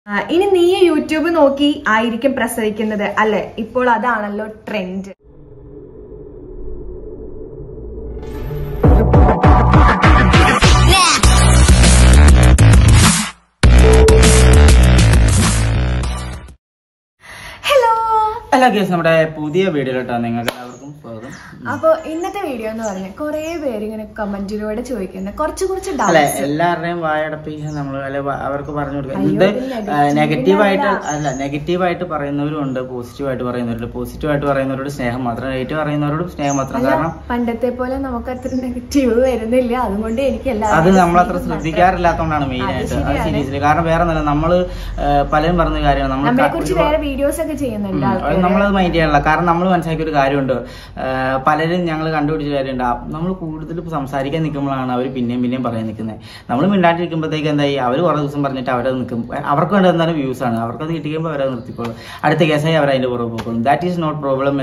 ആ, ഇനി നീ യൂട്യൂബ് നോക്കി ആയിരിക്കും പ്രസവിക്കുന്നത് അല്ലെ ഇപ്പോൾ അതാണല്ലോ ട്രെൻഡ് ഹലോ അല്ല കേസ് നമ്മുടെ പുതിയ വീഡിയോയിലോട്ടാണ് നിങ്ങൾക്ക് എല്ലാവർക്കും സ്വാഗതം അപ്പൊ ഇന്നത്തെ വീഡിയോ എന്ന് പറഞ്ഞാൽ കുറെ പേര് ഇങ്ങനെ കമന്റിലൂടെ ചോദിക്കുന്ന കുറച്ച് കുറച്ച് അല്ലെ ഡൗട്ട്സ് എല്ലാവരുടെയും വായടപ്പിക്കാൻ നമ്മൾ അല്ലെ വ- അവർക്ക് പറഞ്ഞു കൊടുക്കുക അയ്യോ, എന്ത് ഇത് negative നെഗറ്റീവായിട്ട് അല്ല. അല്ല നെഗറ്റീവായിട്ട് പറയുന്നവരും ഉണ്ട് പോസിറ്റീവായിട്ട് പറയുന്നവരുണ്ട് പോസിറ്റീവായിട്ട് പറയുന്നവരോട് സ്നേഹം മാത്രം നെഗറ്റീവ് പറയുന്നവരോടും സ്നേഹം മാത്രം അല്ല കാരണം പണ്ടത്തെ പോലെ നമുക്ക് അത്ര നെഗറ്റീവ് വരുന്നില്ല അതുകൊണ്ട് എനിക്ക് അത് എല്ലാവരും നമ്മളത്ര ശ്രദ്ധിക്കാറില്ലാത്തതുകൊണ്ടാണ് മെയിൻ അത് ആയിട്ട് അത് ശരിയാണ്. സീരീസിൽ കാരണം വേറെ ഒന്നല്ല നമ്മള് ആ, പലരും പറഞ്ഞ കാര്യമാണ് നമ്മൾ നമ്മളെ കുറിച്ച് വേറെ വീഡിയോസ് ഒക്കെ ചെയ്യുന്നുണ്ട് ആൾക്കാര്. നമ്മളത് മൈൻഡ് ചെയ്യാനുള്ള കാരണം നമ്മൾ മനസ്സിലാക്കിയ ഒരു കാര്യമുണ്ട് ആ, പലരും ഞങ്ങൾ കണ്ടുപിടിച്ച കാര്യമുണ്ട് നമ്മൾ കൂടുതൽ ഇപ്പൊ സംസാരിക്കാൻ നിൽക്കുമ്പോഴാണ് അവർ പിന്നെയും പിന്നെയും പറയാൻ നിൽക്കുന്നത് നമ്മൾ മിണ്ടാണ്ടിരിക്കുമ്പോഴത്തേക്ക് എന്തായി അവർ കുറേ ദിവസം പറഞ്ഞിട്ട് അവരത് നിൽക്കും അവർക്ക് വേണ്ട എന്തായാലും വ്യൂസ് ആണ് അവർക്കത് കിട്ടിക്കുമ്പോൾ അവരത് നിർത്തിക്കോളും അടുത്ത കേസായി അവർ അതിന്റെ പുറകെ പോയിക്കോളും ദാറ്റ് ഈസ് നോട്ട് പ്രോബ്ലം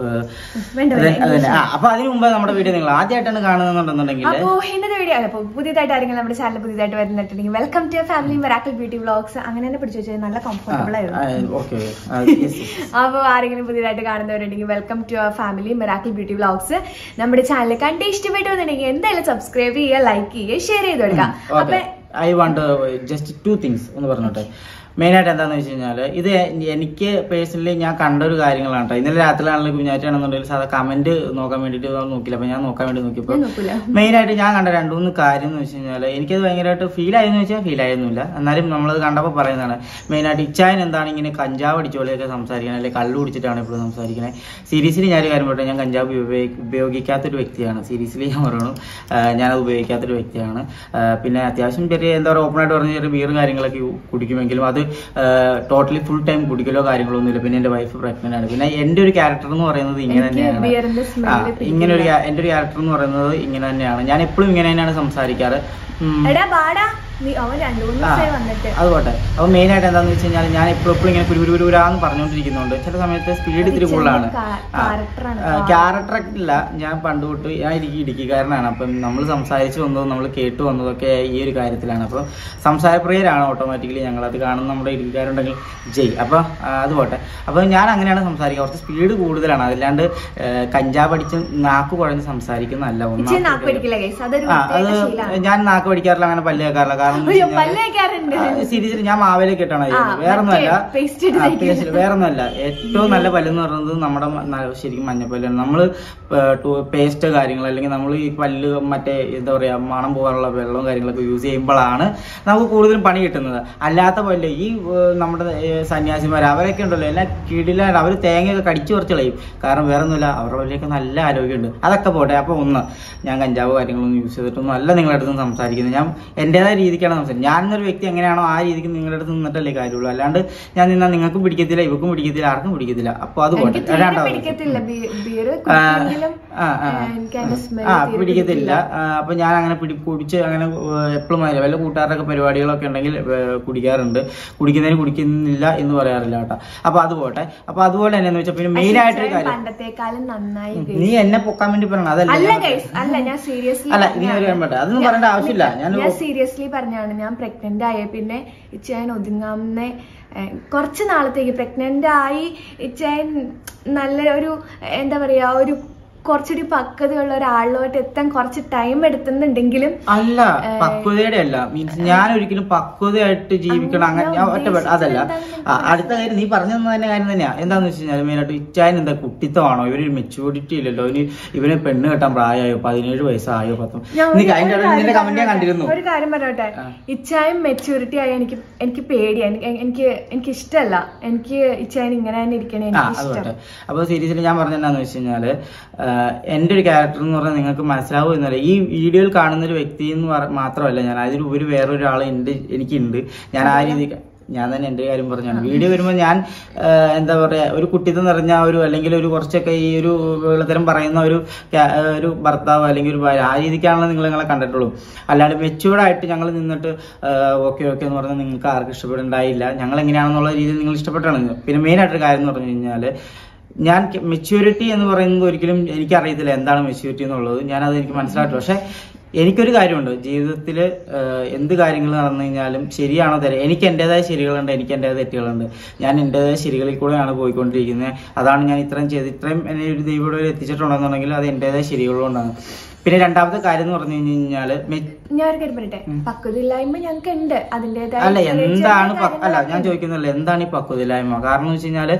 വേണ്ട, വേണ്ട. അപ്പൊ അതിന് മുമ്പ് നമ്മുടെ വീഡിയോ നിങ്ങൾ ആദ്യമായിട്ടാണ് കാണുന്നുണ്ടെന്നുണ്ടെങ്കിൽ അപ്പോ ഇന്നത്തെ വീഡിയോ അല്ല അപ്പൊ പുതിയതായിട്ട് ആരെങ്കിലും നമ്മുടെ ചാനൽ പുതിയതായിട്ട് വരുന്നിട്ടുണ്ടെങ്കിൽ welcome to family miracle beauty vlogs അങ്ങനെ തന്നെ പിടിച്ചു വെച്ചാൽ നല്ല കംഫർട്ടബിൾ ആയിരുന്നു ഓക്കെ അപ്പോൾ ആരെങ്കിലും പുതിയതായിട്ട് കാണുന്നവരുണ്ടെങ്കിൽ welcome to our family miracle beauty vlogs നമ്മുടെ ചാനൽ കണ്ട് ഇഷ്ടപ്പെട്ടു എന്നുണ്ടെങ്കിൽ എന്തായാലും സബ്സ്ക്രൈബ് ചെയ്യുക ലൈക്ക് ചെയ്യുക ഷെയർ ചെയ്ത് കൊടുക്കുക അപ്പൊ okay I want just two things എന്ന് പറഞ്ഞോട്ടെ മെയിനായിട്ട് എന്താണെന്ന് വെച്ച് കഴിഞ്ഞാൽ ഇത് എനിക്ക് പേഴ്സണലി ഞാൻ കണ്ട ഒരു കാര്യങ്ങളാണ് കേട്ടോ ഇന്നലെ രാത്രിയിലാണെങ്കിലും കുഞ്ഞാറ്റാണെന്നുണ്ടെങ്കിൽ സാധാ കമന്റ് നോക്കാൻ വേണ്ടിയിട്ട് നോക്കില്ല അപ്പൊ ഞാൻ നോക്കാൻ വേണ്ടി നോക്കിയപ്പോൾ ഞാൻ നോക്കൂല മെയിനായിട്ട് ഞാൻ കണ്ട രണ്ടു മൂന്ന് കാര്യം എന്ന് വെച്ച് കഴിഞ്ഞാൽ എനിക്കത് ഭയങ്കരമായിട്ട് ഫീൽ ആയെന്ന് വെച്ചാൽ ഫീൽ ആയിരുന്നില്ല എന്നാലും നമ്മളത് കണ്ടപ്പോൾ പറയുന്നതാണ് മെയിനായിട്ട് ഇച്ചായൻ എന്താണ് ഇങ്ങനെ കഞ്ചാവ് അടിച്ച പോലെയൊക്കെ സംസാരിക്കുന്നത് അല്ലെങ്കിൽ കള്ളു കുടിച്ചിട്ടാണ് ഇപ്പോഴും സംസാരിക്കുന്നത് സീരീസിൽ ഞാനൊരു കാര്യം പറയട്ടെ ഞാൻ കഞ്ചാവ് ഉപയോഗി- ഉപയോഗിക്കാത്തൊരു വ്യക്തിയാണ് സീരീസിലി ഞാൻ പറയണു ആ, ഞാനത് ഉപയോഗിക്കാത്തൊരു വ്യക്തിയാണ് ആ, പിന്നെ അത്യാവശ്യം ചെറിയ എന്താ പറയുക ഓപ്പണായിട്ട് പറഞ്ഞ ചെറിയ ബിയറും കാര്യങ്ങളൊക്കെ യു- കുടിക്കുമെങ്കിലും അത് ടോട്ടലി ഫുൾ ടൈം കുടിക്കലോ കാര്യങ്ങളോ ഒന്നുമില്ല പിന്നെ എൻ്റെ വൈഫ് പ്രഗ്നന്റ് ആണ് പിന്നെ എൻ്റെ ഒരു ക്യാരക്ടർ എന്ന് പറയുന്നത് ഇങ്ങനെ എനിക്ക് തന്നെയാണ് ബിയറിന്റെ ആ, സ്മെല്ല് ഇങ്ങനെ ഒരു ക്യാ- എൻ്റെ ഒരു ക്യാരക്ടർ എന്ന് പറയുന്നത് ഇങ്ങനെ തന്നെയാണ് ഞാൻ എപ്പോഴും ഇങ്ങനെ തന്നെയാണ് സംസാരിക്കാറ് ഉം. എടാ ബാടാ നീ അവൻ രണ്ടു മൂന്ന് ആ, ദിവസമായി വന്നിട്ട് അത് പോട്ടെ അപ്പൊ മെയിൻ ആയിട്ട് എന്താന്ന് വെച്ച് കഴിഞ്ഞാൽ ഞാൻ എപ്പോഴും എപ്പോഴും ഇങ്ങനെ കുരു കുരു കുരാന്ന് പറഞ്ഞുകൊണ്ടിരിക്കുന്നുണ്ട് ചില സമയത്ത് സ്പീഡ് ഇത്തിരി കൂടുതലാണ് ക്യാരക്ടറാണ് ക്യാരക്ടർ ഇല്ല ഞാൻ പണ്ട് തൊട്ട് ഞാൻ ഇടുക്കി ഇടുക്കിക്കാരനാണ് അപ്പം നമ്മൾ സംസാരിച്ച് വന്നതും നമ്മൾ കേട്ട് വന്നതൊക്കെ ഈ ഒരു കാര്യത്തിലാണ് അപ്പോൾ സംസാരപ്രിയരാണ് ഓട്ടോമാറ്റിക്കലി ഞങ്ങൾ അത് കാണുന്ന നമ്മുടെ ഇടുക്കിക്കാരുണ്ടെങ്കിൽ ജയ് അപ്പൊ ആ, അത് പോട്ടെ അപ്പൊ ഞാൻ അങ്ങനെയാണ് സംസാരിക്കുക കുറച്ച് സ്പീഡ് കൂടുതലാണ് അതല്ലാണ്ട് ആ, കഞ്ചാവ് അടിച്ച് നാക്ക് കുഴഞ്ഞ് സംസാരിക്കുന്നതല്ല ഇച്ചിരി നാക്ക് ഒന്നാമത്തെ പിടിക്കില്ല ഗൈസ് അതൊരു ആ പ്രത്യേക അത് ശീലമാണ് ഞാൻ നാക്ക് പഠിക്കാറില്ല അങ്ങനെ പല്ല് കേൾക്കാറില്ല കാരണം എന്ന് അയ്യോ വെച്ച് കഴിഞ്ഞാല് പല്ല് വെക്കാറുണ്ട് സീരീസിൽ ഞാൻ മാവേലേക്ക് ഇട്ടാണ് ആ, വേറൊന്നുമല്ല മറ്റേ paste ഇട്ട് ആ, തേക്കുന്നത്. paste വേറൊന്നുമല്ല ഏറ്റവും നല്ല പല്ല് എന്ന് പറയുന്നത് നമ്മുടെ മ- ന- ശരിക്കും മഞ്ഞപ്പല്ലാണ് നമ്മൾ പേസ്റ്റ് കാര്യങ്ങൾ അല്ലെങ്കിൽ നമ്മൾ ഈ പല്ല് മറ്റേ എന്താ പറയാ മണം പോകാനുള്ള വെള്ളവും കാര്യങ്ങളൊക്കെ യൂസ് ചെയ്യുമ്പോഴാണ് നമുക്ക് കൂടുതലും പണി കിട്ടുന്നത് അല്ലാത്ത പല്ല് ഈ ഏർ, നമ്മുടെ ഏർ, സന്യാസിമാർ അവരൊക്കെ ഉണ്ടല്ലോ എല്ലാം കിടിലാണ് അവർ തേങ്ങയൊക്കെ കടിച്ചു കുറച്ച് കളയും കാരണം വേറൊന്നുമില്ല അവരുടെ പല്ലിയൊക്കെ നല്ല ആരോഗ്യമുണ്ട് അതൊക്കെ പോട്ടെ അപ്പൊ ഒന്ന് ഞാൻ കഞ്ചാവ് കാര്യങ്ങളൊന്നും യൂസ് ചെയ്തിട്ടൊന്നും അല്ല നിങ്ങളുടെ അടുത്ത് സംസാരിക്കുന്നത് ഞാൻ എൻ്റെതായ രീതിക്കാണ് സംസാരിക്കുന്നത് ഞാനൊരു വ്യക്തി എങ്ങനെയാണോ ആ രീതിക്ക് നിങ്ങളുടെ അടുത്ത് നിന്നിട്ടല്ലേ കാര്യമുള്ളൂ അല്ലാണ്ട് ഞാൻ നിന്നാൽ നിങ്ങൾക്കും പിടിക്കത്തില്ല ഇവക്കും പിടിക്കത്തില്ല ആർക്കും പിടിക്കത്തില്ല അപ്പൊ അത് പോട്ടെ എനിക്ക് തീരെ രണ്ടാമത് പിടിക്കത്തില്ല ബിയർ ആ, കുടിക്കുമെങ്കിലും ആ, ആ. എനിക്ക് അതിന്റെ സ്മെൽ ആ പിടിക്കത്തില്ല ആ, അപ്പൊ ഞാൻ അങ്ങനെ പിടി കുടിച്ച് അങ്ങനെ എപ്പോഴും വല്ല കൂട്ടുകാരുടെ പരിപാടികളൊക്കെ ഉണ്ടെങ്കിൽ ഏ, കുടിക്കാറുണ്ട് കുടിക്കുന്നതിന് കുടിക്കുന്നില്ല എന്ന് പറയാറില്ല കേട്ടോ അപ്പൊ അത് പോട്ടെ അപ്പൊ അതുപോലെ തന്നെ എന്ന് വെച്ചാൽ പിന്നെ മെയിൻ ആയിട്ടൊരു കാര്യം പണ്ടത്തെക്കാളും നന്നായി നീ എന്നെ പൊക്കാൻ വേണ്ടി പറയണം അതല്ല അല്ല ഞാൻ- ഗൈസ് അല്ല ഞാൻ സീരിയസ്ലി അല്ല ഇനി ഒരു കാര്യം പറയട്ടെ അതൊന്നും പറയേണ്ട ആവശ്യമില്ല ഞാൻ ഞാൻ സീരിയസ്ലി പറഞ്ഞാണ് ഞാൻ പ്രഗ്നന്റ് ആയ പിന്നെ ഇച്ചായൻ ഒതുങ്ങാവുന്ന ഏഹ്, കുറച്ച് നാളത്തേക്ക് പ്രഗ്നന്റ് ആയി ഇച്ചായൻ നല്ല ഒരു എന്താ പറയാ ഒരു കുറച്ചുകൂടി പക്വതയുള്ള ഒരാളിലോട്ട് എത്താൻ കുറച്ച് ടൈം എടുത്തുന്നുണ്ടെങ്കിലും അല്ല പക്വതയുടെ അല്ല മീൻസ് ഞാൻ ഒരിക്കലും പക്വതയായിട്ട് ജീവിക്കണം അങ്ങനെ ഞാൻ ഒറ്റപ്പെട്ട അതല്ല ആ, അടുത്ത കാര്യം നീ പറഞ്ഞു തന്ന തന്നെ കാര്യം തന്നെയാ എന്താന്ന് വെച്ച് കഴിഞ്ഞാൽ മെയിനായിട്ട് ഇച്ചായൻ എന്താ കുട്ടിത്തമാണോ ഇവര് മെച്ചൂരിറ്റി ഇല്ലല്ലോ ഇവന് ഇവന് പെണ്ണ് കെട്ടാൻ പ്രായമായോ പതിനേഴ് വയസ്സായോ പത്തും ഞാൻ നീ ഒരു- അതിന്റെ ഒരു ഇടയിൽ നിന്റെ കാര്യം കമന്റ് ഞാൻ കണ്ടിരുന്നു ഒരു കാര്യം പറയട്ടെ ഇച്ചായും മെച്ചൂരിറ്റി ആയ എനിക്ക് എനിക്ക് പേടിയാ എനിക്ക് എനിക്ക് എനിക്ക് ഇഷ്ടമല്ല എനിക്ക് ഇച്ചായൻ ഇങ്ങനെ തന്നെ ഇരിക്കണേ ആ എനിക്ക് അത് ഇഷ്ടം പോട്ടെ അപ്പൊ സീരീസിൽ ഞാൻ പറഞ്ഞെന്താന്ന് വെച്ച് കഴിഞ്ഞാല് ആഹ്, എന്റെ ഒരു ക്യാരക്ടർ എന്ന് പറഞ്ഞാൽ നിങ്ങൾക്ക് മനസ്സിലാവും എന്നല്ല ഈ വീഡിയോയിൽ കാണുന്ന ഒരു വ്യക്തി എന്ന് പറ- മാത്രമല്ല ഞാൻ അതിലുപരി വേറൊരാൾ ഉണ്ട് എനിക്കുണ്ട് ഞാൻ ആ രീതിക്ക് ഞാൻ തന്നെ എന്റെ കാര്യം പറഞ്ഞാണ് വീഡിയോ വരുമ്പോൾ ഞാൻ ആഹ്, എന്താ പറയാ ഒരു കുട്ടിത്തം നിറഞ്ഞ ഒരു അല്ലെങ്കിൽ ഒരു കുറച്ചൊക്കെ ഈ ഒരു വെള്ളത്തരം പറയുന്ന ഒരു ക്യാ- ആഹ്, ഒരു ഭർത്താവ് അല്ലെങ്കിൽ ഒരു ഭാര്യ ആ രീതിക്കാണല്ലോ നിങ്ങൾ നിങ്ങളെ കണ്ടിട്ടുള്ളൂ അല്ലാണ്ട് മെച്ചൂർഡ് ആയിട്ട് ഞങ്ങൾ നിന്നിട്ട് ഓക്കെ ഓക്കെ എന്ന് പറഞ്ഞാൽ നിങ്ങൾക്ക് ആർക്കും ഇഷ്ടപ്പെടണ്ടായില്ല ഞങ്ങൾ എങ്ങനെയാണെന്നുള്ള രീതിയിൽ നിങ്ങൾ ഇഷ്ടപ്പെട്ടാണ് പിന്നെ മെയിൻ ആയിട്ടൊരു കാര്യം എന്ന് പറഞ്ഞു കഴിഞ്ഞാൽ ഞാൻ മെച്യൂരിറ്റി എന്ന് പറയുന്നത് ഒരിക്കലും എനിക്കറിയത്തില്ല എന്താണ് മെച്യൂരിറ്റി എന്നുള്ളത് ഞാൻ അത് എനിക്ക് മനസ്സിലായിട്ടില്ല പക്ഷെ എനിക്കൊരു കാര്യമുണ്ട് ജീവിതത്തിൽ എന്ത് കാര്യങ്ങൾ നടന്നു കഴിഞ്ഞാലും ശരിയാണോ തെറ്റ് എനിക്ക് എൻ്റെതായ ശരികളുണ്ട് എനിക്ക് എൻ്റെതായ തെറ്റുകളുണ്ട് ഞാൻ എൻ്റെതായ ശരികളിൽ കൂടെയാണ് പോയിക്കൊണ്ടിരിക്കുന്നത് അതാണ് ഞാൻ ഇത്രയും ചെയ്ത് ഇത്രയും എന്നെ ഒരു ദൈവം ഇവിടെ എത്തിച്ചിട്ടുണ്ടെന്നുണ്ടെങ്കിൽ അത് എൻ്റെതായ ശരികളുകൊണ്ടാണ് പിന്നെ രണ്ടാമത്തെ കാര്യം എന്ന് പറഞ്ഞു കഴിഞ്ഞാൽ ഞാൻ ഒരു കാര്യം പറയട്ടെ പക്വതയില്ലായ്മ ഞങ്ങൾക്ക് ഉണ്ട് അതിൻ്റെതായ അല്ല ചെറിയ ചെറിയ എന്താണ് പ- അല്ല കാര്യങ്ങളൊക്കെ ഞാൻ ചോദിക്കുന്നില്ല എന്താണ് ഈ പക്വതയില്ലായ്മ കാരണം എന്ന് വെച്ച് കഴിഞ്ഞാല്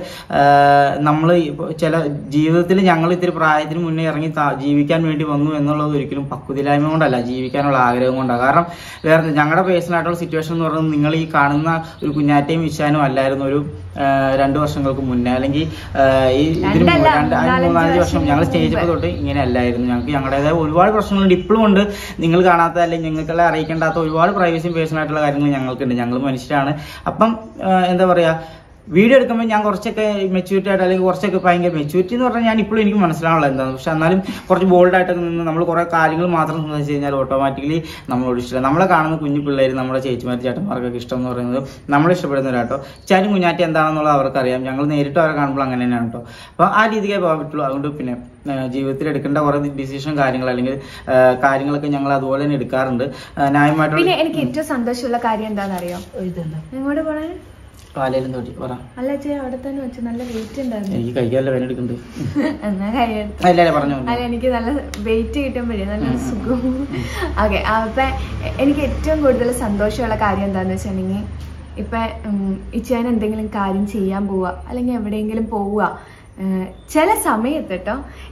നമ്മൾ ചില ജീവിതത്തിൽ ഞങ്ങൾ ഇത്തിരി പ്രായത്തിന് മുന്നേ ഇറങ്ങി താ- ജീവിക്കാൻ വേണ്ടി വന്നു എന്നുള്ളത് ഒരിക്കലും പക്വതയില്ലായ്മ കൊണ്ടല്ല ജീവിക്കാനുള്ള ആഗ്രഹം കൊണ്ടാണ് കാരണം വേറെ ഞങ്ങളുടെ പേഴ്സണായിട്ടുള്ള സിറ്റുവേഷൻ എന്ന് പറയുന്നത് നിങ്ങൾ ഈ കാണുന്ന ഒരു കുഞ്ഞാറ്റയും വിശാനും അല്ലായിരുന്നു ഒരു ആ, രണ്ട് വർഷങ്ങൾക്ക് മുന്നേ അല്ലെങ്കിൽ ആ, ഈ ഇതിന് മുമ്പ് രണ്ടല്ല, രണ്ട് അഞ്ച് മൂന്നാലഞ്ച് മൂന്നാലഞ്ച് വർഷം ഞങ്ങൾ വർഷം സ്റ്റേജപ്പോൾ തൊട്ട് ഇങ്ങനെ അല്ലായിരുന്നു ഞങ്ങൾക്ക് ഞങ്ങളുടേതായ ഒരുപാട് പ്രശ്നങ്ങളുണ്ട് ഇപ്പോഴും ഉണ്ട് നിങ്ങൾ കാണാത്ത അല്ലെങ്കിൽ നിങ്ങൾക്കെല്ലാം അറിയിക്കേണ്ടാത്ത ഒരുപാട് പ്രൈവസിയും പേഴ്സണൽ ആയിട്ടുള്ള കാര്യങ്ങൾ ഞങ്ങൾക്കുണ്ട് ഞങ്ങൾ മനുഷ്യരാണ് അപ്പം ആ, എന്താ പറയാ വീഡിയോ എടുക്കുമ്പോൾ ഞാൻ കുറച്ചൊക്കെ മെച്യൂരിറ്റി ആയിട്ട് അല്ലെങ്കിൽ കുറച്ചൊക്കെ ഭയങ്കര മെച്യൂരിറ്റി എന്ന് പറഞ്ഞാൽ ഞാൻ ഇപ്പോഴും എനിക്ക് മനസ്സിലാവുള്ള എന്താണ് പക്ഷെ എന്നാലും കുറച്ച് ബോൾഡായിട്ടൊക്കെ നിന്ന് നമ്മൾ കുറേ കാര്യങ്ങൾ മാത്രം സംസാരിച്ച് കഴിഞ്ഞാൽ ഓട്ടോമാറ്റിക്കലി നമ്മളോട് ഇഷ്ടം നമ്മളെ കാണുന്ന കുഞ്ഞു പിള്ളേർ നമ്മുടെ ചേച്ചിമാർ ചേട്ടന്മാർക്കൊക്കെ ഇഷ്ടം എന്ന് പറയുന്നത് നമ്മൾ ഇഷ്ടപ്പെടുന്നവരാട്ടോ ചാരി കുഞ്ഞാറ്റി എന്താണെന്നുള്ളത് അവർക്കറിയാം ഞങ്ങൾ നേരിട്ട് അവരെ കാണുമ്പോൾ അങ്ങനെ തന്നെയാണ് കേട്ടോ അപ്പോൾ ആ രീതിക്കേ പോകാൻ പറ്റുള്ളൂ അതുകൊണ്ട് പിന്നെ ആ, ജീവിതത്തിൽ എടുക്കേണ്ട കുറേ ഡിസിഷൻ കാര്യങ്ങൾ അല്ലെങ്കിൽ ആ, കാര്യങ്ങളൊക്കെ ഞങ്ങൾ അതുപോലെ തന്നെ എടുക്കാറുണ്ട് ആ, ന്യായമായിട്ടുള്ള പിന്നെ എനിക്ക് ഏറ്റവും സന്തോഷമുള്ള കാര്യം എന്താണെന്നറിയോ എങ്ങോട്ട് പോണേ കാലയിലും തൊട്ടി പറ അല്ല ചേ അവിടെ തന്നെ വെച്ച് നല്ല വെയിറ്റ് ഉണ്ടായിരുന്നു എനിക്ക് കഴിക്കാനുള്ള വില എടുക്കുന്നുണ്ട് എന്നാ കൈയെടുത്ത് അല്ല അല്ല പറഞ്ഞു അല്ല എനിക്ക് നല്ല വെയിറ്റ് കിട്ടുമ്പോഴേ നല്ല സുഖം ഓക്കെ അപ്പൊ എനിക്ക് ഏറ്റവും കൂടുതൽ സന്തോഷമുള്ള കാര്യം എന്താന്ന് വെച്ചിട്ടുണ്ടെങ്കിൽ ഇപ്പൊ ഇച്ചാൻ എന്തെങ്കിലും കാര്യം ചെയ്യാൻ പോവുക അല്ലെങ്കിൽ എവിടെയെങ്കിലും പോവുക ഏഹ് ചില സമയത്ത് കേട്ടോ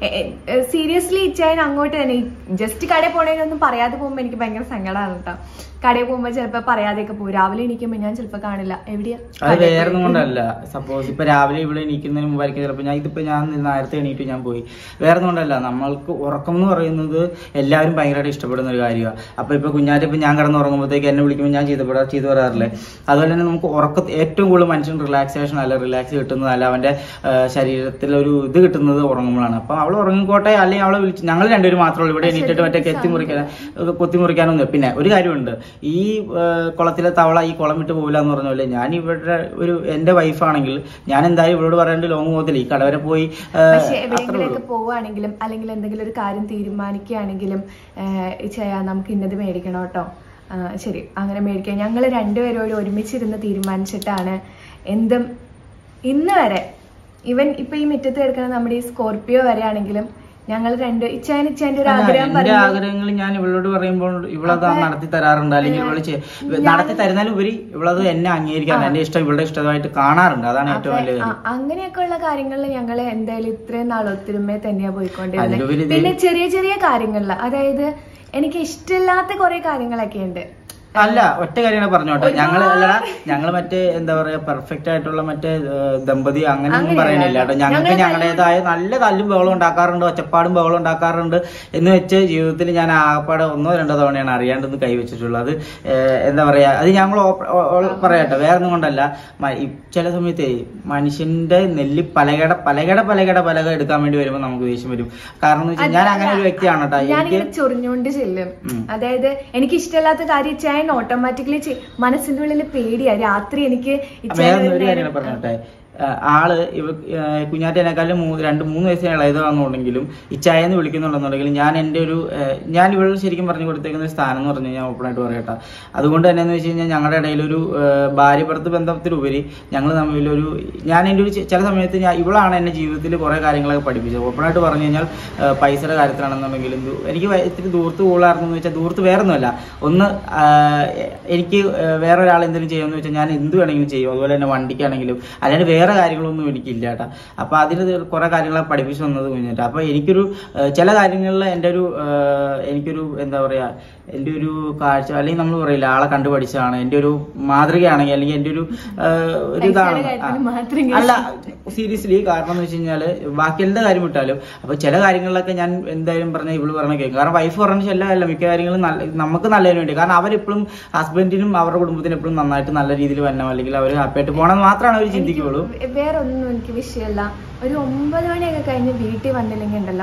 സീരിയസ്ലി ഇച്ചായൻ അങ്ങോട്ട് തന്നെ ജസ്റ്റ് കടയിൽ പോണേനൊന്നും പറയാതെ പോകുമ്പോൾ എനിക്ക് ഭയങ്കര സങ്കടമാണ് കേട്ടോ കടയിൽ പോകുമ്പോൾ ചിലപ്പോൾ പറയാതെയൊക്കെ പോകും രാവിലെ എണീക്കുമ്പോൾ ഞാൻ ചിലപ്പോൾ കാണില്ല എവിടെയാ അത് വേറെ ഒന്നും കൊണ്ടല്ല സപ്പോസ് ഇപ്പൊ രാവിലെ ഇവിടെ എണീക്കുന്നതിന് മുമ്പായിരിക്കും ചിലപ്പോൾ ഞാൻ ഇതിപ്പോ ഞാൻ നേരത്തെ എണീറ്റ് ഞാൻ പോയി വേറെ ഒന്നും കൊണ്ടല്ല നമ്മൾക്ക് ഉറക്കം എന്ന് പറയുന്നത് എല്ലാവരും ഭയങ്കരമായിട്ട് ഇഷ്ടപ്പെടുന്ന ഒരു കാര്യമാണ് അപ്പൊ ഇപ്പൊ കുഞ്ഞാറ്റ് ഇപ്പൊ ഞാൻ കിടന്ന് ഉറങ്ങുമ്പോഴത്തേക്ക് എന്നെ വിളിക്കുമ്പോൾ ഞാൻ ചെയ്തപ്പെടാ ചെയ്തു പറയാറില്ലേ അതുപോലെ തന്നെ നമുക്ക് ഉറക്ക ഏറ്റവും കൂടുതൽ മനുഷ്യൻ റിലാക്സേഷൻ അല്ല റിലാക്സ് കിട്ടുന്നത് അല്ല അവന്റെ ആ, ശരീരത്തിലൊരു ഇത് കിട്ടുന്നത് ഉറങ്ങുമ്പോഴാണ് അപ്പൊ അവൾ ഉറങ്ങിക്കോട്ടെ അല്ലെങ്കിൽ അവളെ വിളിച്ച് ഞങ്ങൾ രണ്ടുപേരും മാത്രമേ ഉള്ളൂ ഇവിടെ എണീറ്റിട്ട് മറ്റേ കെത്തി മുറിക്കാൻ കൊത്തി മുറിക്കാനൊന്നും പിന്നെ ഒരു കാര്യമുണ്ട് ഈ ആ, കുളത്തിലെ തവള ഈ കുളം വിട്ട് പോകില്ല എന്ന് പറഞ്ഞ പോലെ ഞാൻ ഇവിടെ ഒരു എന്റെ വൈഫാണെങ്കിൽ ഞാൻ എന്തായാലും ഇവളോട് പറയാണ്ട് ലോങ് പോകത്തില്ല ഈ കടവരെ പോയി ആ, പക്ഷെ അത്രേ എവിടെയെങ്കിലൊക്കെ ഉള്ളൂ പോവുകയാണെങ്കിലും അല്ലെങ്കിൽ എന്തെങ്കിലും ഒരു കാര്യം തീരുമാനിക്കുകയാണെങ്കിലും ചെയ്യാൻ നമുക്ക് ഇന്നത് മേടിക്കണം കേട്ടോ ആ, ശരി അങ്ങനെ മേടിക്കാം ഞങ്ങൾ രണ്ടുപേരോട് ഒരുമിച്ചിരുന്ന് തീരുമാനിച്ചിട്ടാണ് എന്തും ഇന്ന് വരെ ഇവൻ ഇപ്പൊ ഈ മുറ്റത്ത് കിടക്കുന്ന നമ്മുടെ ഈ സ്കോർപ്പിയോ വരെയാണെങ്കിലും ഞങ്ങൾ രണ്ട് ഇച്ചാൻ ഇച്ചാന്റെ ഒരു അല്ല, ആഗ്രഹം എന്റെ പറഞ്ഞു ആഗ്രഹങ്ങൾ ഞാൻ ഇവളോട് പറയുമ്പോൾ ഇവളത് നടത്തി തരാറുണ്ട് അല്ലെങ്കിൽ ഇവള് ചെ- നടത്തി തരുന്നാലും ഉപരി ഇവളത് എന്നെ അംഗീകരിക്കാൻ എന്റെ ഇഷ്ടം ഇവളുടെ ഇഷ്ടമായിട്ട് കാണാറുണ്ട് അതാണ് ഏറ്റവും വലിയ ആ, കാര്യം അങ്ങനെയൊക്കെ ഉള്ള കാര്യങ്ങളിൽ ഞങ്ങൾ എന്തായാലും ഇത്രയും നാൾ ഒത്തൊരുമ തന്നെയാ പോയിക്കൊണ്ടിരുന്നത് അതിലുപരി ഇത് പിന്നെ ചെറിയ ചെറിയ കാര്യങ്ങളിൽ അതായത് എനിക്ക് ഇഷ്ടമില്ലാത്ത കുറെ കാര്യങ്ങളൊക്കെ ഉണ്ട് അല്ല ഒറ്റ കാര്യമാണ് പറഞ്ഞോട്ടെ ഞങ്ങൾ അല്ലടാ ഞങ്ങൾ മറ്റേ എന്താ പറയാ പെർഫെക്റ്റ് ആയിട്ടുള്ള മറ്റേ ഏഹ്, ദമ്പതി അങ്ങനെയൊന്നും അങ്ങനെയല്ല. പറയണില്ല കേട്ടോ ഞങ്ങൾക്ക് ഞങ്ങൾ ഞങ്ങളുടേതായ നല്ല തല്ലും ബഹളം ഉണ്ടാക്കാറുണ്ട് ഒച്ചപ്പാടും ബഹളം ഉണ്ടാക്കാറുണ്ട് എന്ന് വെച്ച് ജീവിതത്തിൽ ഞാൻ ആകപ്പാടെ ഒന്നോ രണ്ടോ തവണയാണ് അറിയാണ്ടെന്ന് കൈവച്ചിട്ടുള്ളത് അത് ഏഹ്, എന്താ പറയാ അത് ഞങ്ങൾ ഓപ്പ- ഓ- ഓ- പറയട്ടെ വേറെ ഒന്നും കൊണ്ടല്ല മ- ഈ ചില സമയത്ത് മനുഷ്യന്റെ നെല്ല് പലകട പലകട പലകട പലക എടുക്കാൻ വേണ്ടി വരുമ്പോൾ നമുക്ക് ദേഷ്യം വരും കാരണം എന്ന് വെച്ചാൽ ഞാൻ അങ്ങനെ ഒരു വ്യക്തിയാണ് കേട്ടോ എനിക്ക് ഞാനിങ്ങനെ ചൊറിഞ്ഞുകൊണ്ട് ചെല്ലും ഉം. അതായത് എനിക്ക് ഇഷ്ടമില്ലാത്ത കാര്യം ചെയ്യാൻ ഓട്ടോമാറ്റിക്കലി മനസ്സിന്റെ ഉള്ളിൽ പേടിയാ രാത്രി എനിക്ക് ഇച്ചായൻ വേറെ ഒരു ഒരു നേരം- കാര്യം പറഞ്ഞോട്ടെ ആ, ആള് ഇവ കുഞ്ഞാറ്റേനേക്കാളും മൂന്ന് രണ്ട് മൂന്ന് വയസ്സിന് ഇളയതാണെന്നുണ്ടെങ്കിലും ഇച്ചായെന്ന് വിളിക്കുന്നുണ്ടെന്നുണ്ടെങ്കിലും ഞാൻ എൻ്റെ ഒരു ആ, ഞാൻ ഇവള് ശരിക്കും പറഞ്ഞു കൊടുത്തേക്കുന്ന ഒരു സ്ഥാനം എന്ന് പറഞ്ഞു കഴിഞ്ഞാൽ ഓപ്പണായിട്ട് പറയട്ടെ അതുകൊണ്ട് തന്നെ എന്ന് വെച്ച് കഴിഞ്ഞാൽ ഞങ്ങളുടെ ഇടയിലൊരു ആ, ഭാര്യ ഭർത്തൃ ബന്ധത്തിലുപരി ഞങ്ങൾ തമ്മിലൊരു ഞാൻ എൻ്റെ ഒരു ചെ- ചില സമയത്ത് ഞാൻ ഇവളാണ് എന്നെ ജീവിതത്തിൽ കുറേ കാര്യങ്ങളൊക്കെ പഠിപ്പിച്ചത് ഓപ്പണായിട്ട് പറഞ്ഞു കഴിഞ്ഞാൽ ആ, പൈസയുടെ കാര്യത്തിലാണെന്നുണ്ടെങ്കിലും ദൂ- എനിക്ക് വ- ഇത്തിരി ദൂർത്ത് കൂടുതലായിരുന്നു എന്ന് വെച്ചാൽ ദൂർത്ത് വേറെ ഒന്നുമല്ല ഒന്ന് ആ, എനിക്ക് ആ, വേറെ ഒരാൾ എന്തെങ്കിലും ചെയ്യുമെന്ന് വെച്ചാൽ ഞാൻ എന്ത് വേണമെങ്കിലും ചെയ്യും അതുപോലെ തന്നെ വണ്ടിക്കാണെങ്കിലും അല്ലാണ്ട് വേറെ കാര്യങ്ങളൊന്നും എനിക്കില്ല കേട്ടാ അപ്പൊ അതിന് കുറെ കാര്യങ്ങളൊക്കെ പഠിപ്പിച്ചു വന്നത് കുഞ്ഞിട്ട് അപ്പൊ എനിക്കൊരു ആ, ചില കാര്യങ്ങളിൽ എൻ്റെ ഒരു ആ, എനിക്കൊരു എന്താ പറയാ എൻ്റെ ഒരു കാഴ്ച അല്ലെങ്കിൽ നമ്മൾ പറയില്ല ആളെ കണ്ടു പഠിച്ചതാണ് എൻ്റെ ഒരു മാതൃകയാണെങ്കിൽ അല്ലെങ്കിൽ എൻ്റെ ഒരു ആ, ഒരു ഇതാണ് പൈസയുടെ ആ. കാര്യത്തിൽ മാത്രം അല്ല സീരിയസ്ലി കാരണം എന്ന് വെച്ച് കഴിഞ്ഞാല് ബാക്കി എല്ലാ കാര്യം വിട്ടാലും അപ്പൊ ചില കാര്യങ്ങളിലൊക്കെ ഞാൻ എന്തായാലും പറഞ്ഞ ഇവള് പറഞ്ഞ കേൾക്കും കാരണം വൈഫ് പറഞ്ഞ ചില അല്ല മിക്ക കാര്യങ്ങളും നല്ല നമുക്ക് നല്ലതിന് വേണ്ടി കാരണം അവരെപ്പോഴും ഹസ്ബൻഡിനും അവരുടെ കുടുംബത്തിനും എപ്പോഴും നന്നായിട്ട് നല്ല രീതിയിൽ വരണം അല്ലെങ്കിൽ അവർ ഹാപ്പി ആയിട്ട് പോകണം എന്ന് മാത്രമാണ് അവർ ചിന്തിക്കുകയുള്ളൂ എനിക്ക് വേറെ ഒന്നും എനിക്ക് വിഷയമല്ല ഒരു ഒമ്പത് മണിയൊക്കെ കഴിഞ്ഞ് വീട്ടിൽ വന്നില്ലെങ്കിൽ ഉണ്ടല്ലോ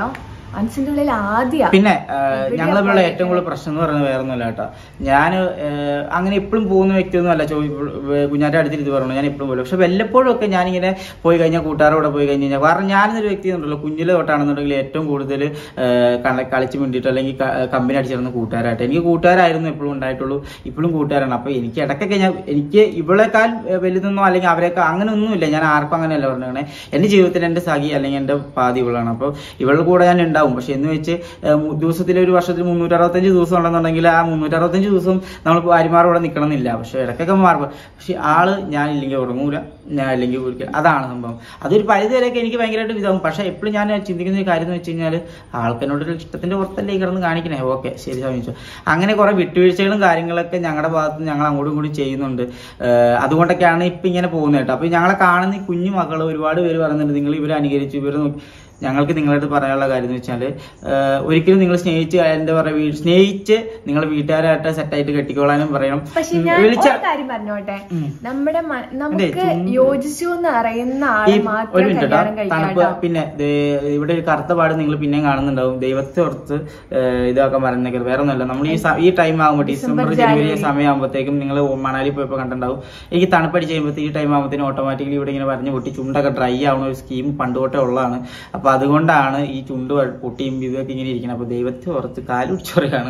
മനസ്സിന്റെ ഉള്ളിൽ ആദ്യ പിന്നെ എവിടെയാ ഞങ്ങൾ തമ്മിലുള്ള പോയത്? ഏറ്റവും കൂടുതൽ പ്രശ്നം എന്ന് പറയുന്നത് വേറെ ഒന്നുമില്ല കേട്ടോ ഞാൻ അങ്ങനെ എപ്പോഴും പോകുന്ന വ്യക്തിയൊന്നും അല്ല ചോദി കുഞ്ഞാൻ്റെ അടുത്തിട്ട് ഇത് പറഞ്ഞു ഞാൻ എപ്പോഴും പോലും പക്ഷെ വല്ലപ്പോഴും ഒക്കെ ഞാനിങ്ങനെ പോയി കഴിഞ്ഞാൽ കൂട്ടുകാരോടെ പോയി കഴിഞ്ഞ് കഴിഞ്ഞാൽ കാരണം ഞാനൊരു വ്യക്തി എന്നുണ്ടല്ലോ കുഞ്ഞിലെ തൊട്ടാണെന്നുണ്ടെങ്കിൽ ഏറ്റവും കൂടുതൽ കളിച്ച് മിണ്ടിയിട്ട് അല്ലെങ്കിൽ കമ്പനി അടിച്ചിരുന്ന കൂട്ടുകാരായിട്ട് എനിക്ക് കൂട്ടുകാരായിരുന്നു എപ്പോഴും ഉണ്ടായിട്ടുള്ളൂ ഇപ്പോഴും കൂട്ടുകാരാണ് അപ്പോൾ എനിക്ക് ഇടയ്ക്കൊക്കെ ഞാൻ എനിക്ക് ഇവളെക്കാൾ ഏഹ്, വലുതെന്നോ അല്ലെങ്കിൽ അവരെക്കാൾ അങ്ങനെ ഒന്നുമില്ല ഞാൻ ആർക്കും അങ്ങനെയല്ല പറഞ്ഞേ എൻ്റെ ജീവിതത്തിൽ എൻ്റെ സഖി അല്ലെങ്കിൽ എൻ്റെ പാതി ഇവളാണ് അപ്പോൾ ഇവളുടെ കൂടെ ഞാൻ ഉണ്ടാവും പക്ഷെ എന്ന് വെച്ച് ഏഹ്, മു- ദിവസത്തിൽ ഒരു വർഷത്തിൽ മുന്നൂറ്റി അറുപത്തഞ്ച് ദിവസം ഉണ്ടെന്നുണ്ടെങ്കിൽ ആ മുന്നൂറ്റി അറുപത്തഞ്ച് ദിവസം നമ്മൾ ഭാര്യമാരോടെ നിൽക്കണം എന്നില്ല പക്ഷെ ഇടയ്ക്കൊക്കെ മാറും പക്ഷെ ആള് ഞാൻ ഇല്ലെങ്കിൽ ഉറങ്ങൂല ഞാൻ ഇല്ലെങ്കിൽ ഒരിക്കൽ അതാണ് സംഭവം അതൊരു പരിധി വരെയൊക്കെ എനിക്ക് ഭയങ്കരമായിട്ട് ഇതാവും പക്ഷെ എപ്പോഴും ഞാൻ ചിന്തിക്കുന്ന ഒരു കാര്യം എന്ന് വെച്ച് കഴിഞ്ഞാൽ ആൾക്കെന്നോടൊരു ഇഷ്ടത്തിന്റെ പുറത്തല്ലേ ഈ കിടന്ന് കാണിക്കണേ ഓക്കെ ശരി ശ്രമിച്ചു അങ്ങനെ കുറെ വിട്ടുവീഴ്ചകളും കാര്യങ്ങളൊക്കെ ഞങ്ങളുടെ ഭാഗത്ത് നിന്ന് ഞങ്ങൾ അങ്ങോട്ടും ഇങ്ങോട്ടും ചെയ്യുന്നുണ്ട് ഏഹ് അതുകൊണ്ടൊക്കെയാണ് ഇപ്പൊ ഇങ്ങനെ പോകുന്നത് കേട്ടോ അപ്പൊ ഞങ്ങളെ കാണുന്ന ഈ കുഞ്ഞു മക്കൾ ഒരുപാട് പേര് പറയുന്നുണ്ട് നിങ്ങൾ ഇവരെ അനുകരിച്ചു ഇവരെ നോക്കി ഞങ്ങൾക്ക് നിങ്ങളടുത്ത് പറയാനുള്ള കാര്യം എന്ന് വെച്ചാൽ ഒരിക്കലും നിങ്ങൾ സ്നേഹിച്ച് എന്താ പറയുക വീ- സ്നേഹിച്ച് നിങ്ങൾ വീട്ടുകാരായിട്ട് സെറ്റായിട്ട് കെട്ടിക്കോളാനും പറയണം പക്ഷെ ഉം, ഞാൻ വിളിച്ച ഒരു കാര്യം പറഞ്ഞോട്ടെ ഉം. നമ്മുടെ മ- നമുക്ക് ചുണ്ട് യോജിച്ചു എന്ന് അറിയുന്ന ഈ ആളെ ഒരു മാത്രം മിനിറ്റ് കേട്ടോ കല്യാണം കഴിക്കാം തണുപ്പ് കേട്ടോ. പിന്നെ ദേ- ഇവിടെ ഒരു കറുത്ത പാട് നിങ്ങൾ പിന്നെയും കാണുന്നുണ്ടാവും ദൈവത്തെ ഓർത്ത് ഏഹ്, ഇതാക്കാൻ പറയുന്നത് വേറെ ഒന്നുമല്ല നമ്മൾ ഈ സ- ഈ ടൈം ആകുമ്പോൾ ഡിസംബർ ഡിസംബർ, ജനുവരി ജാനുവരി. സമയമാകുമ്പോഴത്തേക്കും നിങ്ങൾ മണാലി പോയപ്പോൾ കണ്ടിട്ടുണ്ടാവും എനിക്ക് തണുപ്പടിച്ച് കഴിയുമ്പോഴത്തേക്ക് ഈ ടൈം ആകുമ്പോഴത്തേക്കും ഓട്ടോമാറ്റിക്കലി ഇവിടെ ഇങ്ങനെ പറഞ്ഞു പൊട്ടി ചുണ്ടൊക്കെ ഡ്രൈ ആവുന്ന ഒരു സ്കീം പണ്ട് തൊട്ടേ ഉള്ളതാണ് അപ്പൊ അതുകൊണ്ടാണ് ഈ ചുണ്ട് വ- പൊട്ടിയും ഇതൊക്കെ ഇങ്ങനെ ഇരിക്കുന്നത് അപ്പൊ ദൈവത്തെ ഓർത്ത് കാലുടിച്ചോറിയാണ്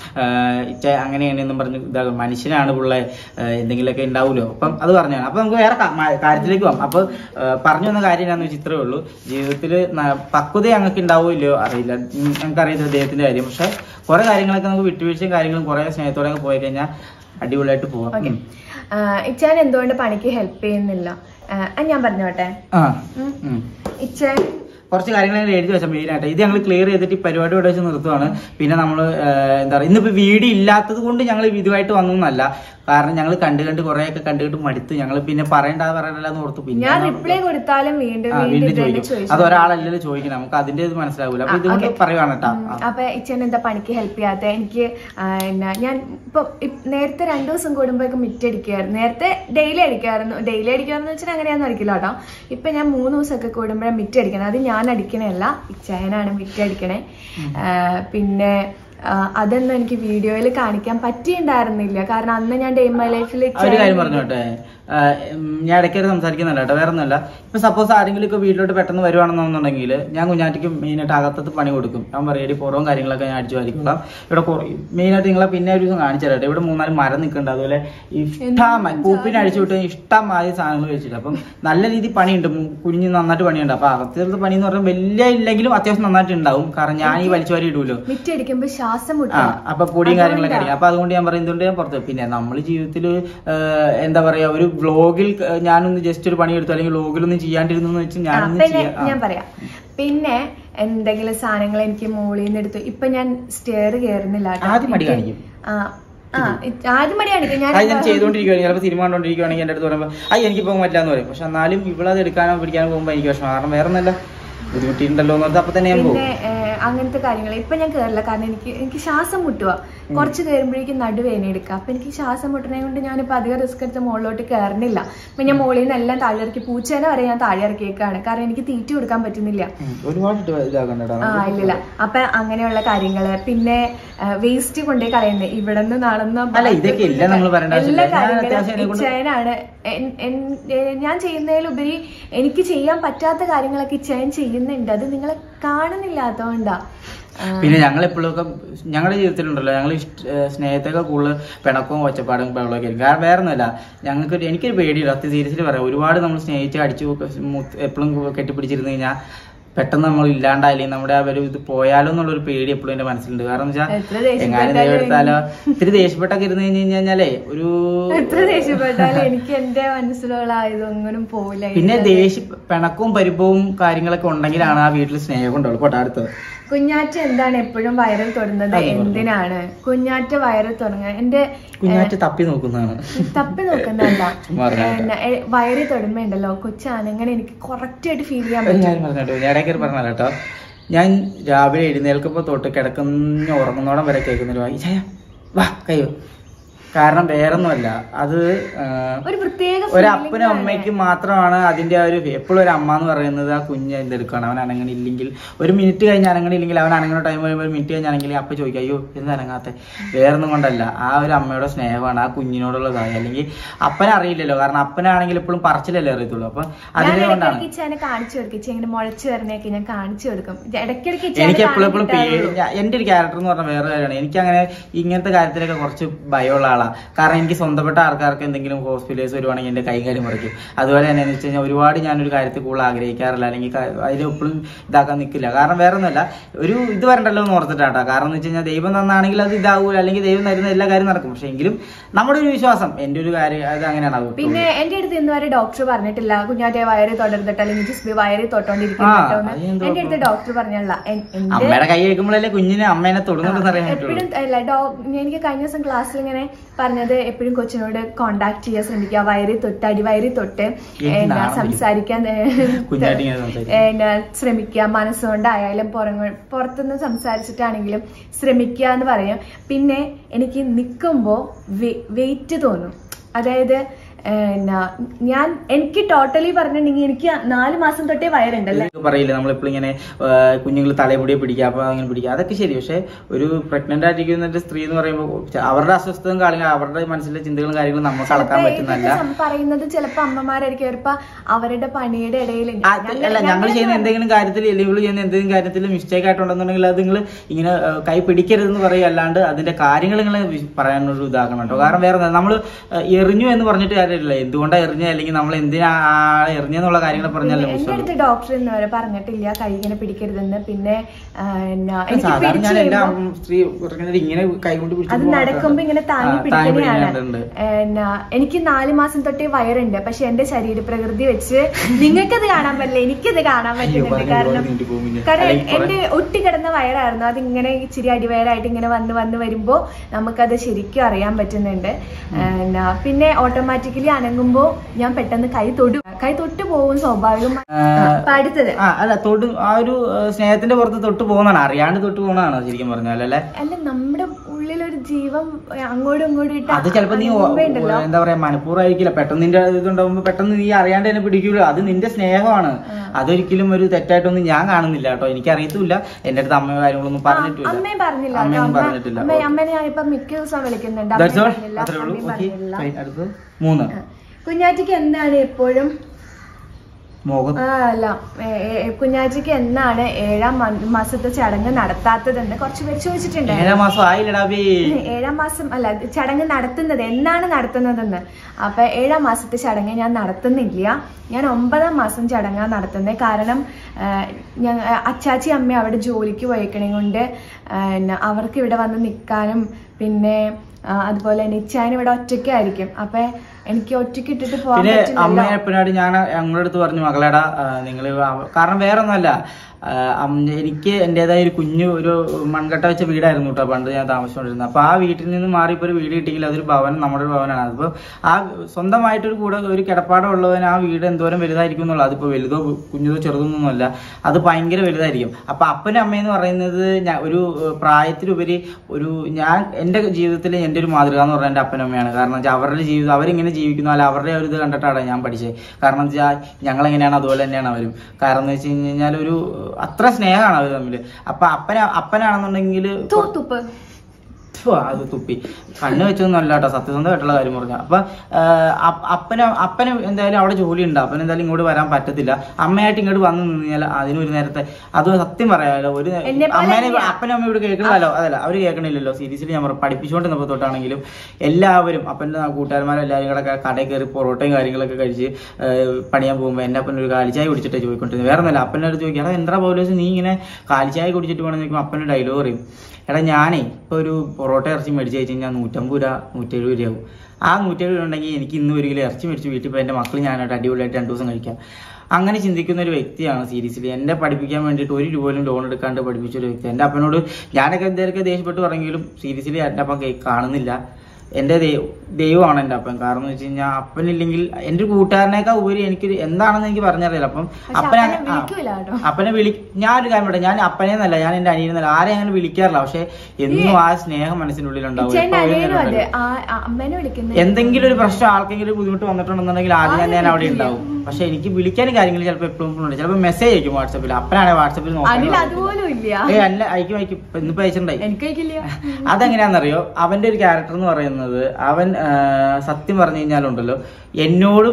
ഇച്ച അങ്ങനെയാണെന്നും പറഞ്ഞ് ഇതാകും മനുഷ്യനാണ് പിള്ളേ എന്തെങ്കിലുമൊക്കെ ഉണ്ടാവുമല്ലോ അപ്പം അത് പറഞ്ഞാണ് അപ്പൊ നമുക്ക് വേറെ ക- മ- കാര്യത്തിലേക്ക് പോകാം അപ്പൊ ഏഹ്, പറഞ്ഞു വന്ന കാര്യം എന്താണെന്ന് വെച്ചാൽ ഇത്രേ ഉള്ളൂ ജീവിതത്തിൽ പക്വത ഞങ്ങൾക്ക് ഉണ്ടാവോ ഇല്ലയോ അറിയില്ല ഉം, ഞങ്ങൾക്കറിയില്ല ദൈവത്തിന്റെ കാര്യം പക്ഷെ കുറെ കാര്യങ്ങളൊക്കെ നമുക്ക് വിട്ടുവീഴ്ചയും കാര്യങ്ങളും കുറെ സ്നേഹത്തോടെ ഒക്കെ പോയി കഴിഞ്ഞാൽ അടിപൊളിയായിട്ട് പോവാം ഓക്കെ ഉം. ഇച്ചാൻ എന്തുകൊണ്ട് പണിക്ക് ഹെൽപ്പ് ചെയ്യുന്നില്ല ആ, അത് ഞാൻ പറഞ്ഞോട്ടെ ആ ഉം. ഉം. ഇച്ചാൻ കുറച്ച് കാര്യങ്ങൾ ഞാൻ എഴുതി വെച്ചാൽ മെയിൻ ആയിട്ട് ഇത് ഞങ്ങൾ ക്ലിയർ ചെയ്തിട്ട് ഈ പരിപാടി ഇവിടെ വെച്ച് നിർത്തുവാണ് പിന്നെ നമ്മൾ എന്താ പറയുക ഇന്നിപ്പോ വീഡിയോ ഇല്ലാത്തത് കൊണ്ട് ഞങ്ങൾ ഇതുമായിട്ട് വന്നു എന്നല്ല കാരണം ഞങ്ങൾ കണ്ട് കണ്ട് കുറെ ഒക്കെ കണ്ട് കണ്ട് മടുത്ത് ഞങ്ങൾ പിന്നെ പറയണ്ട പറയണ്ട എന്ന് ഓർത്തു പിന്നെ ഞാൻ നമ്മൾ- റിപ്ലൈ കൊടുത്താലും വീണ്ടും ആ, വീണ്ടും വീണ്ടും ഇത് തന്നെ ചോദിക്കും ചോദിച്ചു അത് ഒരാളല്ലല്ലോ ചോദിക്കണം നമുക്ക് അതിന്റെ ഇത് മനസ്സിലാവൂല അപ്പൊ ആ, ഇതുകൊണ്ട് ഓക്കേ. പറയുവാണ് കേട്ടോ ഉം, അപ്പൊ ഇച്ചൻ എന്താ പണിക്ക് ഹെൽപ്പ് ചെയ്യാത്ത എനിക്ക് ആ, എന്നാ ഞാൻ ഇപ്പൊ ഇപ്- നേരത്തെ രണ്ടു ദിവസം കൂടുമ്പോഴേക്കും മിറ്റടിക്കായിരുന്നു നേരത്തെ ഡെയിലി അടിക്കായിരുന്നു ഡെയിലി അടിക്കാന്ന് വെച്ചാൽ അങ്ങനെയാന്ന് അടിക്കില്ല കേട്ടോ ഇപ്പൊ ഞാൻ മൂന്ന് ദിവസമൊക്കെ കൂടുമ്പോഴേ മിറ്റ് അടിക്കണം അത് ഞാൻ അടിക്കണല്ല ഇച്ചായനാണ് മിറ്റ് അടിക്കണേ ആ, പിന്നെ ആ, അതൊന്നും എനിക്ക് വീഡിയോയിൽ കാണിക്കാൻ പറ്റിയിട്ടുണ്ടായിരുന്നില്ല കാരണം അന്ന് ഞാൻ ഡേ മൈ ലൈഫിൽ ആ ഒരു കാര്യം പറഞ്ഞോട്ടെ ആ, ഉം, ഞാൻ ഇടയ്ക്ക് സംസാരിക്കുന്നുണ്ട് കേട്ടോ വേറെ ഒന്നുമല്ല ഇപ്പൊ സപ്പോസ് ആരെങ്കിലും ഒക്കെ വീട്ടിലോട്ട് പെട്ടെന്ന് വരുവാണെന്നുണ്ടെങ്കിൽ ഞാൻ കുഞ്ഞാറ്റിക്ക് മെയിനായിട്ട് അകത്തത്ത് പണി കൊടുക്കും ഞാൻ പറയും പുറവും കാര്യങ്ങളൊക്കെ ഞാൻ അടിച്ചു വാരിക്കൊള്ളാം ഇവിടെ മെയിനായിട്ട് നിങ്ങളെ പിന്നെ ഒരു ദിവസം കാണിച്ചു തരട്ടെ ഇവിടെ മൂന്നാല് മരം നിൽക്കുന്നുണ്ട് അതുപോലെ ഇഷ്ടം പൂപ്പിനെ അടിച്ചു വിട്ട് ഇഷ്ടംമാതിരി സാധനങ്ങൾ വെച്ചിട്ട് അപ്പം നല്ല രീതിയിൽ പണിയുണ്ട് ഉം, കുഞ്ഞ് നന്നായിട്ട് പണിയുണ്ട് അപ്പൊ അകത്തത്തെ പണി എന്ന് പറഞ്ഞാൽ വലിയ ഇല്ലെങ്കിലും അത്യാവശ്യം നന്നായിട്ട് ഉണ്ടാവും കാരണം ഞാൻ ഈ വലിച്ചു വാരി ഇടൂലോ മിറ്റ് അടിക്കുമ്പോ ശ്വാസം ആ മുട്ടുക അപ്പൊ പൊടിയും കാര്യങ്ങളൊക്കെ അതുകൊണ്ടാ. അടിക്കും അപ്പൊ അതുകൊണ്ട് ഞാൻ പറയും എന്തുകൊണ്ട് ഞാൻ പുറത്ത് പിന്നെ നമ്മൾ ജീവിതത്തിൽ എന്താ പറയാ ഒരു വ്ലോഗിൽ ഞാനൊന്ന് ജസ്റ്റ് ഒരു പണിയെടുത്തു അല്ലെങ്കിൽ വ്ലോഗിലൊന്നും ചെയ്യാണ്ടിരുന്നു എന്ന് വെച്ചാൽ ആ, ഞാനൊന്നും പിന്നെ ചെയ്യാം ഞാൻ പറയാം പിന്നെ എന്തെങ്കിലും സാധനങ്ങൾ എനിക്ക് മുകളിൽ നിന്ന് എടുത്തു ഇപ്പൊ ഞാൻ സ്റ്റെയർ കയറുന്നില്ല കേട്ടോ. ആദ്യം മടി എനിക്ക് കാണിക്കും. ആ ആ ഇത് ആദ്യം മടി കാണിക്കും ഞാൻ അത് ഞാൻ ചെയ്തുകൊണ്ടിരിക്കുകയാണെങ്കിൽ ചിലപ്പോൾ സിനിമ കണ്ടോണ്ടിരിക്കുകയാണെങ്കിൽ എൻ്റെ അടുത്ത് പറയുമ്പോൾ അയ്യ എനിക്ക് പോകാൻ പറ്റില്ല എന്ന് പറയും പക്ഷെ എന്നാലും ഇവളത് എടുക്കാനോ പിടിക്കാനോ പോകുമ്പോൾ എനിക്ക് വിഷമം കാരണം വേറെ ഒന്നല്ല ബുദ്ധിമുട്ടിയിട്ടുണ്ടല്ലോ എന്ന് പറഞ്ഞാൽ അപ്പൊ തന്നെ ഞാൻ പോകും പിന്നെ ഏഹ്, അങ്ങനത്തെ കാര്യങ്ങൾ ഇപ്പൊ ഞാൻ കയറില്ല കാരണം എനിക്ക് എനിക്ക് ശ്വാസം മുട്ടുക കുറച്ച് കയറുമ്പോഴേക്കും നടുവേന എടുക്കുക അപ്പൊ എനിക്ക് ശ്വാസം മുട്ടണേ കൊണ്ട് ഞാനിപ്പോ അധികം റിസ്ക് എടുത്ത് മുകളിലോട്ട് കയറുന്നില്ല അപ്പൊ ഞാൻ മുകളിൽ നിന്ന് എല്ലാം താഴെ ഇറക്കി പൂച്ചേനെ വരെ ഞാൻ താഴെ ഇറക്കിയേക്കാണ് കാരണം എനിക്ക് തീറ്റി കൊടുക്കാൻ പറ്റുന്നില്ല ഉം. ഒരുപാട് ഇത് ഇതാക്കണ്ട ആ ഇല്ലില്ല അപ്പൊ അങ്ങനെയുള്ള കാര്യങ്ങള് പിന്നെ വേസ്റ്റ് കൊണ്ടേ കളയുന്നത് ഇവിടെ നിന്ന് നടന്ന അല്ല, ഇതൊക്കെ ഇല്ല നമ്മള് പറയേണ്ട ആവശ്യമില്ല. എല്ലാ ഞാൻ കാര്യങ്ങളും അത്യാവശ്യം എന്നെ കൊണ്ട് ഇച്ചയനാണ് എൻ- എൻ- ഏ, ഞാൻ ചെയ്യുന്നതിലുപരി എനിക്ക് ചെയ്യാൻ പറ്റാത്ത കാര്യങ്ങളൊക്കെ ഇച്ചയൻ ചെയ്യുന്നുണ്ട് അത് നിങ്ങളെ കാണുന്നില്ലാത്തതുകൊണ്ടാ ആ, പിന്നെ ഞങ്ങൾ എപ്പോഴൊക്കെ ഞങ്ങളുടെ ജീവിതത്തിലുണ്ടല്ലോ ഞങ്ങൾ സ്നേഹത്തൊക്കെ കൂടുതൽ പിണക്കവും ഒച്ചപ്പാടും ബഹളമൊക്കെ ആയിരിക്കും കാരണം വേറെ ഒന്നുമല്ല ഞങ്ങൾക്ക് ഒരു- എനിക്കൊരു പേടിയില്ല അത്യ സീരിയസ്ലി പറയാം ഒരുപാട് നമ്മൾ സ്നേഹിച്ച് അടിച്ചു എപ്പോഴും കെട്ടിപ്പിടിച്ചിരുന്നു കഴിഞ്ഞാൽ പെട്ടെന്ന് നമ്മൾ ഇല്ലാണ്ടായില്ലെങ്കിൽ നമ്മുടെ ആ ഒരു ഇത് പോയാലോ എന്നുള്ളൊരു പേടി എപ്പോഴും എന്റെ മനസ്സിലുണ്ട് കാരണം എത്ര വെച്ചാൽ ദേഷ്യപ്പെട്ടാലും എങ്ങാനും ദൈവം എടുത്താലോ ഇത്തിരി ദേഷ്യപ്പെട്ടൊക്കെ ഇരുന്ന് കഴിഞ്ഞ് കഴിഞ്ഞാലേ ഒരു എത്ര ദേഷ്യപ്പെട്ടാലും എനിക്ക് എന്റെ മനസ്സിലുള്ള ഇതൊന്നും പോവില്ല പിന്നെ ദേഷ്യ പിണക്കവും പരിഭവവും കാര്യങ്ങളൊക്കെ ഉണ്ടെങ്കിലാണ് ആ വീട്ടിൽ സ്നേഹം ഉണ്ടാവുള്ളൂ പോട്ടെ അടുത്തത് കുഞ്ഞാറ്റ എന്താണ് എപ്പോഴും വയറിൽ തൊടുന്നത് അത് പറഞ്ഞു. എന്തിനാണ് കുഞ്ഞാറ്റ വയറിൽ തുടങ്ങുക എന്റെ കുഞ്ഞാറ്റ് തപ്പി നോക്കുന്നതാണ് തപ്പി നോക്കുന്നതല്ല ചുമ്മാ പറഞ്ഞതാ. എന്നാ, എ, വയറിൽ തൊടുമ്പോ ഉണ്ടല്ലോ കൊച്ചാണെങ്ങനെ എനിക്ക് കറക്റ്റ് ആയിട്ട് ഫീൽ ചെയ്യാൻ ഒരു പറ്റും കാര്യം പറഞ്ഞിട്ടോ ഞാൻ ഇടയ്ക്ക് പറഞ്ഞ കേട്ടോ ഞാൻ രാവിലെ എഴുന്നേൽക്കുമ്പോൾ തൊട്ട് കിടക്കുന്ന ഉറങ്ങുന്നോടം വരെ കേൾക്കുന്നൊരു വായി ചായ വാ കയ്യോ കാരണം വേറൊന്നുമല്ല അത് ആ, ഒരു പ്രത്യേക ഒരു feeling അപ്പനും ആണ്. അമ്മയ്ക്കും മാത്രമാണ് അതിന്റെ ആ ഒരു എപ്പോഴും ഒരു അമ്മ എന്ന് പറയുന്നത് ആ കുഞ്ഞ് എന്തെടുക്കുകയാണ് അവൻ അനങ്ങണില്ലെങ്കിൽ ഒരു മിനിറ്റ് കഴിഞ്ഞ് അനങ്ങണില്ലെങ്കിൽ അവൻ അനങ്ങുന്ന ടൈം വരുമ്പോൾ ഒരു മിനിറ്റ് കഴിഞ്ഞാണെങ്കിൽ അപ്പ ചോദിക്കും അയ്യോ എന്ത് അനങ്ങാത്തെ വേറൊന്നും കൊണ്ടല്ല ആ ഒരു അമ്മയുടെ സ്നേഹമാണ് ആ കുഞ്ഞിനോടുള്ളതായി അല്ലെങ്കിൽ അപ്പനെ അറിയില്ലല്ലോ കാരണം അപ്പനാണെങ്കിൽ എപ്പോഴും പറച്ചിലല്ലേ അറിയത്തുള്ളൂ അപ്പൊ ഞാൻ അതിനെ കൊണ്ടാണ് ഇടയ്ക്കിടയ്ക്ക് ഇച്ചേനെ കാണിച്ചു കൊടുക്കും ഇച്ച ഇങ്ങനെ മുളച്ചു വരുന്നൊക്കെ ഞാൻ കാണിച്ചു കൊടുക്കും ഇത് ഇടയ്ക്കിടയ്ക്ക് ഇച്ചേനെ എനിക്ക് എപ്പോഴും എപ്പോഴും കാണിച്ചിട്ടാവുള്ളൂ. എന്റെ ഒരു ക്യാരക്ടർ എന്ന് പറഞ്ഞ വേറെ കാര്യമാണ് എനിക്ക് അങ്ങനെ ഇങ്ങനത്തെ കാര്യത്തിലൊക്കെ കുറച്ച് ഭയമുള്ള ആളാണ് കാരണം എനിക്ക് സ്വന്തപ്പെട്ട ആൾക്കാർക്ക് എന്തെങ്കിലും ഹോസ്പിറ്റലേഴ്സ് വരുവാണെങ്കിൽ എന്റെ കൈകാര്യം മറിക്കും അതുപോലെ തന്നെ എന്ന് വെച്ച് കഴിഞ്ഞാൽ ഒരുപാട് ഞാനൊരു കാര്യത്തിൽ കൂടുതൽ ആഗ്രഹിക്കാറില്ല അല്ലെങ്കിൽ ക- അതിൽ എപ്പോഴും ഇതാക്കാൻ നിൽക്കില്ല കാരണം വേറെ ഒന്നുമല്ല ഒരു ഇത് വരണ്ടല്ലോ എന്ന് ഓർത്തിട്ടാട്ടോ കാരണം എന്ന് വെച്ച് കഴിഞ്ഞാൽ ദൈവം തന്നാണെങ്കിൽ അത് ഇതാവൂല അല്ലെങ്കിൽ ദൈവം തരുന്ന എല്ലാ കാര്യം നടക്കും പക്ഷെ എങ്കിലും നമ്മുടെ ഒരു വിശ്വാസം എന്റെ ഒരു കാര്യം അത് അങ്ങനെയാണ് അത് പിന്നെ എന്റെ അടുത്ത് ഇന്ന് വരെ ഡോക്ടർ പറഞ്ഞിട്ടില്ല കുഞ്ഞാറ്റെ വയറി തൊടരുതിട്ട് അല്ലെങ്കിൽ ജിസ്ബി വയറി ആ, തൊട്ടോണ്ടിരിക്കുന്നു അതെന്തോ എന്റെ അടുത്ത് ഡോക്ടർ പറഞ്ഞല്ല എൻ- എന്റെ അമ്മയുടെ കൈ കഴിക്കുമ്പോഴല്ലേ കുഞ്ഞിനെ അമ്മേനെ തൊടുന്നുണ്ടെന്ന് അറിയാൻ പറ്റുള്ളൂ എപ്പോഴും അല്ല ഡോ എനിക്ക് കഴിഞ്ഞ ദിവസം ക്ലാസ്സിൽ ഇങ്ങനെ പറഞ്ഞത് എപ്പോഴും കൊച്ചിനോട് കോണ്ടാക്ട് ചെയ്യാൻ ശ്രമിക്കുക വയറി തൊട്ട് അടിവയറി തൊട്ട് എനിക്ക് എന്നാ നാണം സംസാരിക്കാൻ കുഞ്ഞായിട്ട് ഇങ്ങനെ സംസാരിക്കും എന്നാ ശ്രമിക്കുക മനസ്സുകൊണ്ടായാലും പുറങ്ങ പുറത്തുനിന്ന് സംസാരിച്ചിട്ടാണെങ്കിലും ശ്രമിക്കുക എന്ന് പറയും പിന്നെ എനിക്ക് നിൽക്കുമ്പോൾ വെയിറ്റ് തോന്നും അതായത് എന്നാ ഞാൻ എനിക്ക് ടോട്ടലി പറഞ്ഞിട്ടുണ്ടെങ്കിൽ എനിക്ക് നാല് മാസം തൊട്ടേ വയറുണ്ടല്ലേ ഇതൊക്കെ പറയില്ല നമ്മളെപ്പോഴും ഇങ്ങനെ കുഞ്ഞുങ്ങൾ തലമുടിയെ പിടിക്കുക അപ്പൊ അങ്ങനെ പിടിക്കുക അതൊക്കെ ശരി പക്ഷെ ഒരു പ്രഗ്നന്റ് ആയിരിക്കുന്ന ഒരു സ്ത്രീ എന്ന് പറയുമ്പോൾ അവരുടെ അസ്വസ്ഥതയും കാര്യങ്ങളും അവരുടെ മനസ്സിലെ ചിന്തകളും കാര്യങ്ങളും നമുക്ക് അളക്കാൻ ചിലപ്പോ പറ്റുന്നല്ല ഇതൊക്കെ സം- പറയുന്നത് ചിലപ്പോ അമ്മമാരായിരിക്കും ചിലപ്പോ അവരുടെ പണിയുടെ ഇടയിൽ അത് അല്ല ഞങ്ങൾ ചെയ്യുന്ന എന്തെങ്കിലും കാര്യത്തിൽ അല്ലെങ്കിൽ ഇവള് ചെയ്യുന്ന എന്തെങ്കിലും കാര്യത്തിൽ മിസ്റ്റേക്ക് ആയിട്ടുണ്ടെന്നുണ്ടെങ്കിൽ അത് നിങ്ങൾ ഇങ്ങനെ ഏഹ്, കൈ പിടിക്കരുതെന്ന് പറയും അല്ലാണ്ട് അതിന്റെ കാര്യങ്ങൾ നിങ്ങൾ പറയാനൊരു ഇതാക്കണം കേട്ടോ കാരണം വേറെ നമ്മൾ എറിഞ്ഞു എന്ന് പറഞ്ഞിട്ട് കാര്യമില്ല എന്തുകൊണ്ടാണ് എറിഞ്ഞ അല്ലെങ്കിൽ നമ്മൾ എന്തിനാ ആ ആളെ എറിഞ്ഞെന്നുള്ള കാര്യങ്ങൾ പറഞ്ഞാലേ എന്റെ പ്രശ്നമുള്ളൂ അടുത്ത് ഡോക്ടർ ഇന്ന് വരെ പറഞ്ഞിട്ടില്ല കൈ ഇങ്ങനെ പിടിക്കരുതെന്ന് പിന്നെ ആ, എന്നാ, എനിക്ക് സാധാരണ പിടിച്ച് ഞാൻ എല്ലാ കഴിയുമ്പോ സ്ത്രീ പറഞ്ഞത് ഇങ്ങനെ കൈ കൊണ്ട് പിടിച്ച് അത് പോകാൻ നടക്കുമ്പോ ഇങ്ങനെ താങ്ങി ആ, താങ്ങി പിടിക്കുന്നതാണ് പിടിക്കാനുണ്ട്. എന്നാ, എനിക്ക് നാല് മാസം തൊട്ടേ വയറുണ്ട് പക്ഷെ എന്റെ ശരീരപ്രകൃതി വെച്ച് നിങ്ങൾക്കത് കാണാൻ പറ്റില്ല എനിക്കത് കാണാൻ അയ്യോ, പറ്റുന്നുണ്ട് പറഞ്ഞു കാരണം ഒരുപാട് നീണ്ടു പോകും പിന്നെ. കാരണം അല്ലെങ്കിൽ കുറെ- എന്റെ ഒട്ടിക്കിടന്ന വയറായിരുന്നു അതിങ്ങനെ ഇച്ചിരി അടിവയറായിട്ട് ഇങ്ങനെ വന്ന് വന്ന് വരുമ്പോ നമുക്കത് ശരിക്കും അറിയാൻ പറ്റുന്നുണ്ട് എന്നാ, പിന്നെ ഓട്ടോമാറ്റിക്കലി അനങ്ങുമ്പോ ഞാൻ പെട്ടെന്ന് കൈ തൊടു കൈ തൊട്ട് പോകും സ്വാഭാവികമായി ആ, അപ്പൊ അടുത്തത് ആ അല്ല തൊട്ട് ആ ഒരു ഏഹ്, സ്നേഹത്തിന്റെ പുറത്ത് തൊട്ട് പോകുന്നതാണ് അറിയാണ്ട് തൊട്ട് പോകുന്നതാണ് ശരിക്കും പറഞ്ഞാൽ അല്ലേ അല്ല നമ്മുടെ ഉള്ളിലൊരു ജീവൻ അങ്ങോട്ടും ഇങ്ങോട്ടും ഇട്ട് അത് ചിലപ്പോ നീ ഓ- അനങ്ങുമ്പോ ഉണ്ടല്ലോ എന്താ പറയാ മനഃപൂർവ്വമായിരിക്കില്ല പെട്ടെന്ന് നിന്റെ ഇതുണ്ടാവുമ്പോ പെട്ടെന്ന് നീ അറിയാണ്ട് തന്നെ പിടിക്കൂല അത് നിന്റെ സ്നേഹമാണ് അതൊരിക്കലും ഒരു തെറ്റായിട്ടൊന്നും ഞാൻ കാണുന്നില്ല കേട്ടോ എനിക്ക് അറിയത്തില്ല എന്റെ അടുത്ത് അമ്മയോ കാര്യങ്ങളൊന്നും പറഞ്ഞിട്ടില്ല അമ്മയും പറഞ്ഞില്ല കേട്ടോ. അമ്മയൊന്നും അമ്മ പറഞ്ഞിട്ടില്ല അമ്മ അമ്മേനെ ഞാനിപ്പോ മിക്ക ദിവസം വിളിക്കുന്നുണ്ട് That's അമ്മയും all. പറഞ്ഞില്ല അത്രേ ഉള്ളൂ അമ്മയും ഓക്കെ പറഞ്ഞില്ല അടുത്ത് മൂന്ന് ആ. കുഞ്ഞാറ്റിക്ക് എന്താണ് എപ്പോഴും മുഖം ആ, അല്ല ഏ, ഏ, കുഞ്ഞാറ്റിക്ക് എന്നാണ് ഏഴാം മ- മാസത്തെ ചടങ്ങ് നടത്താത്തതെന്ന് കുറച്ച് പേര് ചോദിച്ചിട്ടുണ്ട് ഏഴാം മാസം ആയില്ലടാ ബേ ഏഴാം മാസം അല്ല ചടങ്ങ് നടത്തുന്നത് എന്നാണ് നടത്തുന്നതെന്ന് അപ്പൊ ഏഴാം മാസത്തെ ചടങ്ങ് ഞാൻ നടത്തുന്നില്ല ഞാൻ ഒമ്പതാം മാസം ചടങ്ങാണ് നടത്തുന്നത് കാരണം ആ, ഞാൻ അച്ചാച്ചി അമ്മ അവിടെ ജോലിക്ക് പോയേക്കണേ കൊണ്ട് ആ, പിന്നെ അവർക്ക് ഇവിടെ വന്ന് നിൽക്കാനും പിന്നെ ആ, അതുപോലെ നിച്ചാൻ ഇവിടെ ഒറ്റയ്ക്കായിരിക്കും അപ്പൊ എനിക്ക് ഒറ്റയ്ക്ക് ഇട്ടിട്ട് പോകാൻ പിന്നെ പറ്റില്ലല്ലോ അമ്മയെ എപ്പോഴാണ് ഞാൻ ഞങ്ങളുടെ അടുത്ത് പറഞ്ഞു മകളെടാ നിങ്ങൾ കാരണം വേറെ ഒന്നല്ല എനിക്ക് എൻ്റെതായ ഒരു കുഞ്ഞു ഒരു മൺകട്ട വെച്ച വീടായിരുന്നു കേട്ടോ പണ്ട് ഞാൻ താമസിച്ചുകൊണ്ടിരുന്നത് അപ്പൊ ആ വീട്ടിൽ നിന്ന് മാറി ഇപ്പോൾ ഒരു വീട് കിട്ടിയെങ്കിൽ അതൊരു ഭവനം നമ്മുടെ ഒരു ഭവനാണ് അതിപ്പോ ആ സ്വന്തമായിട്ടൊരു കൂടെ ഒരു കിടപ്പാടം ഉള്ളവന് ആ വീട് എന്തോരം വലുതായിരിക്കും എന്നുള്ളത് അതിപ്പോ വലുതോ കുഞ്ഞതോ ചെറുതൊന്നുമല്ല അത് ഭയങ്കര വലുതായിരിക്കും അപ്പൊ അപ്പനും അമ്മയെന്ന് പറയുന്നത് ഞാൻ ഒരു ഏഹ്, പ്രായത്തിലുപരി ഒരു ഞാൻ എൻ്റെ ജീവിതത്തിൽ എൻ്റെ ഒരു മാതൃക എന്ന് പറഞ്ഞാൽ എൻ്റെ അപ്പനും അമ്മയാണ് കാരണം വെച്ചാൽ അവരുടെ ജീവിതം അവരിങ്ങനെ ജീവിക്കുന്നു അല്ല അവരുടെ ഒരു ഇത് കണ്ടിട്ടാണ് ഞാൻ പഠിച്ചത് കാരണം വെച്ചാൽ ഞങ്ങൾ എങ്ങനെയാണ് അതുപോലെ തന്നെയാണ് അവരും കാരണം എന്ന് വെച്ച് കഴിഞ്ഞാൽ ഒരു അത്ര സ്നേഹമാണ് അവർ തമ്മിൽ അപ്പൊ അപ്പന അപ്പനാണെന്നുണ്ടെങ്കിൽ തൂത്തുപ്പ് ഫു, അത് തുപ്പി കണ്ണ് വെച്ചൊന്നും അല്ല കേട്ടോ സത്യസന്ധമായിട്ടുള്ള കാര്യം പറഞ്ഞ അപ്പൊ അപ്പന അപ്പന് എന്തായാലും അവിടെ ജോലി ഉണ്ട് അപ്പന് എന്തായാലും ഇങ്ങോട്ട് വരാൻ പറ്റത്തില്ല അമ്മയായിട്ട് ഇങ്ങോട്ട് വന്നു നിന്നാൽ അതിനൊരു നേരത്തെ അത് സത്യം പറയാലോ ഒരു എന്നെ പോലെ അമ്മേനെ തന്നെയാ. അപ്പനും അമ്മയും ഇവിടെ കേൾക്കണമല്ലോ അതല്ല അവർ കേൾക്കണില്ലല്ലോ സീരീസിൽ ഞാൻ പറഞ്ഞു പഠിപ്പിച്ചുകൊണ്ടിരുന്നപ്പോൾ തൊട്ടാണെങ്കിലും എല്ലാവരും അപ്പൻ്റെ കൂട്ടുകാരന്മാരും എല്ലാവരും കൂടെ ഒക്കെ കടയിൽ കയറി പൊറോട്ടയും കാര്യങ്ങളൊക്കെ കഴിച്ച് ഏഹ്, പണിയാൻ പോകുമ്പോൾ എൻ്റെ അപ്പൻ ഒരു കാലിച്ചായ കുടിച്ചിട്ടേ ചോദിക്കൊണ്ടിരുന്നത് വേറെ ഒന്നല്ല അപ്പൻ്റെ അടുത്ത് ചോദിക്കും എടാ എന്താ പൗലോസ് നീ ഇങ്ങനെ കാലിച്ചായ കുടിച്ചിട്ട് വേണം ചോദിക്കുമ്പോൾ അപ്പൻ്റെ ഡയലോഗ് പറയും എടാ ഞാനേ ഇപ്പോൾ ഒരു പൊറോട്ട ഇറച്ചി മേടിച്ച് കഴിച്ച് കഴിഞ്ഞാൽ നൂറ്റമ്പത് രൂപ നൂറ്റെഴുപത് രൂപയാവും ആ നൂറ്റെഴുപത് രൂപ ഉണ്ടെങ്കിൽ എനിക്ക് ഇന്ന് ഒരു കിലോ ഇറച്ചി മേടിച്ച് വീട്ടിൽ പോയി എൻ്റെ മക്കൾ ഞാനായിട്ട് അടിപൊളിയായിട്ട് രണ്ട് ദിവസം കഴിക്കാം അങ്ങനെ ചിന്തിക്കുന്ന ഒരു വ്യക്തിയാണ് സീരീസിൽ എന്നെ പഠിപ്പിക്കാൻ വേണ്ടിയിട്ട് ഒരു രൂപ പോലും ലോൺ എടുക്കാണ്ട് പഠിപ്പിച്ച ഒരു വ്യക്തി എൻ്റെ അപ്പനോട് ഞാനൊക്കെ എന്തെങ്കിലുമൊക്കെ ദേഷ്യപ്പെട്ട് പറഞ്ഞെങ്കിലും സീരീസിൽ എൻ്റെ അപ്പം കേ- കാണുന്നില്ല എൻ്റെ ദൈവ ദൈവമാണ് എൻ്റെ അപ്പൻ കാരണം എന്ന് വെച്ച് കഴിഞ്ഞാൽ അപ്പനില്ലെങ്കിൽ എൻ്റെ ഒരു കൂട്ടുകാരനേക്കാൾ ഉപരി എനിക്കൊരു എന്താണെന്ന് എനിക്ക് പറഞ്ഞറിയില്ല അപ്പം പക്ഷെ അപ്പനെ അപ്പനെ ആ, വിളിക്കൂല കേട്ടോ അപ്പനെ വിളി ഞാനൊരു കാര്യം പറയാം ഞാൻ അപ്പനെ എന്നല്ല ഞാൻ എൻ്റെ അനിയനെന്നല്ല ആരെയും അങ്ങനെ വിളിക്കാറില്ല പക്ഷെ എന്നും ആ സ്നേഹം മനസ്സിനുള്ളിൽ ഉണ്ടാവും ഇച്ചേന്റെ എപ്പോഴും അനിയനും ഞാൻ അതെ ഉണ്ടാവും. ആ- ആ അമ്മേനെ വിളിക്കുന്നത് എന്തെങ്കിലും ഒരു പ്രശ്നം ആർക്കെങ്കിലും ഒരു ബുദ്ധിമുട്ട് വന്നിട്ടുണ്ടെന്നുണ്ടെങ്കിൽ ആദ്യം തന്നെ ഞാൻ അവിടെ ഉണ്ടാവും പക്ഷെ എനിക്ക് വിളിക്കാനും കാര്യങ്ങൾ ചിലപ്പോൾ എപ്പോഴും ഉണ്ട് ചിലപ്പോൾ മെസ്സേജ് അയക്കും വാട്സപ്പിൽ അപ്പനാണ് വാട്സപ്പിൽ അനിൽ നോക്കാൻ അതുപോലും ഇല്ല ഏ അല്ല അയക്കും അയക്കും ഇപ്പൊ ഇന്നിപ്പോ അയച്ചിട്ടുണ്ടായി എനിക്ക് കഴിക്കില്ല അതെങ്ങനെയാണെന്നറിയോ അവന്റെ ഒരു ക്യാരക്ടർ എന്ന് പറയുന്നത് അവൻ ആ, സത്യം പറഞ്ഞു കഴിഞ്ഞാലുണ്ടല്ലോ എന്നോടും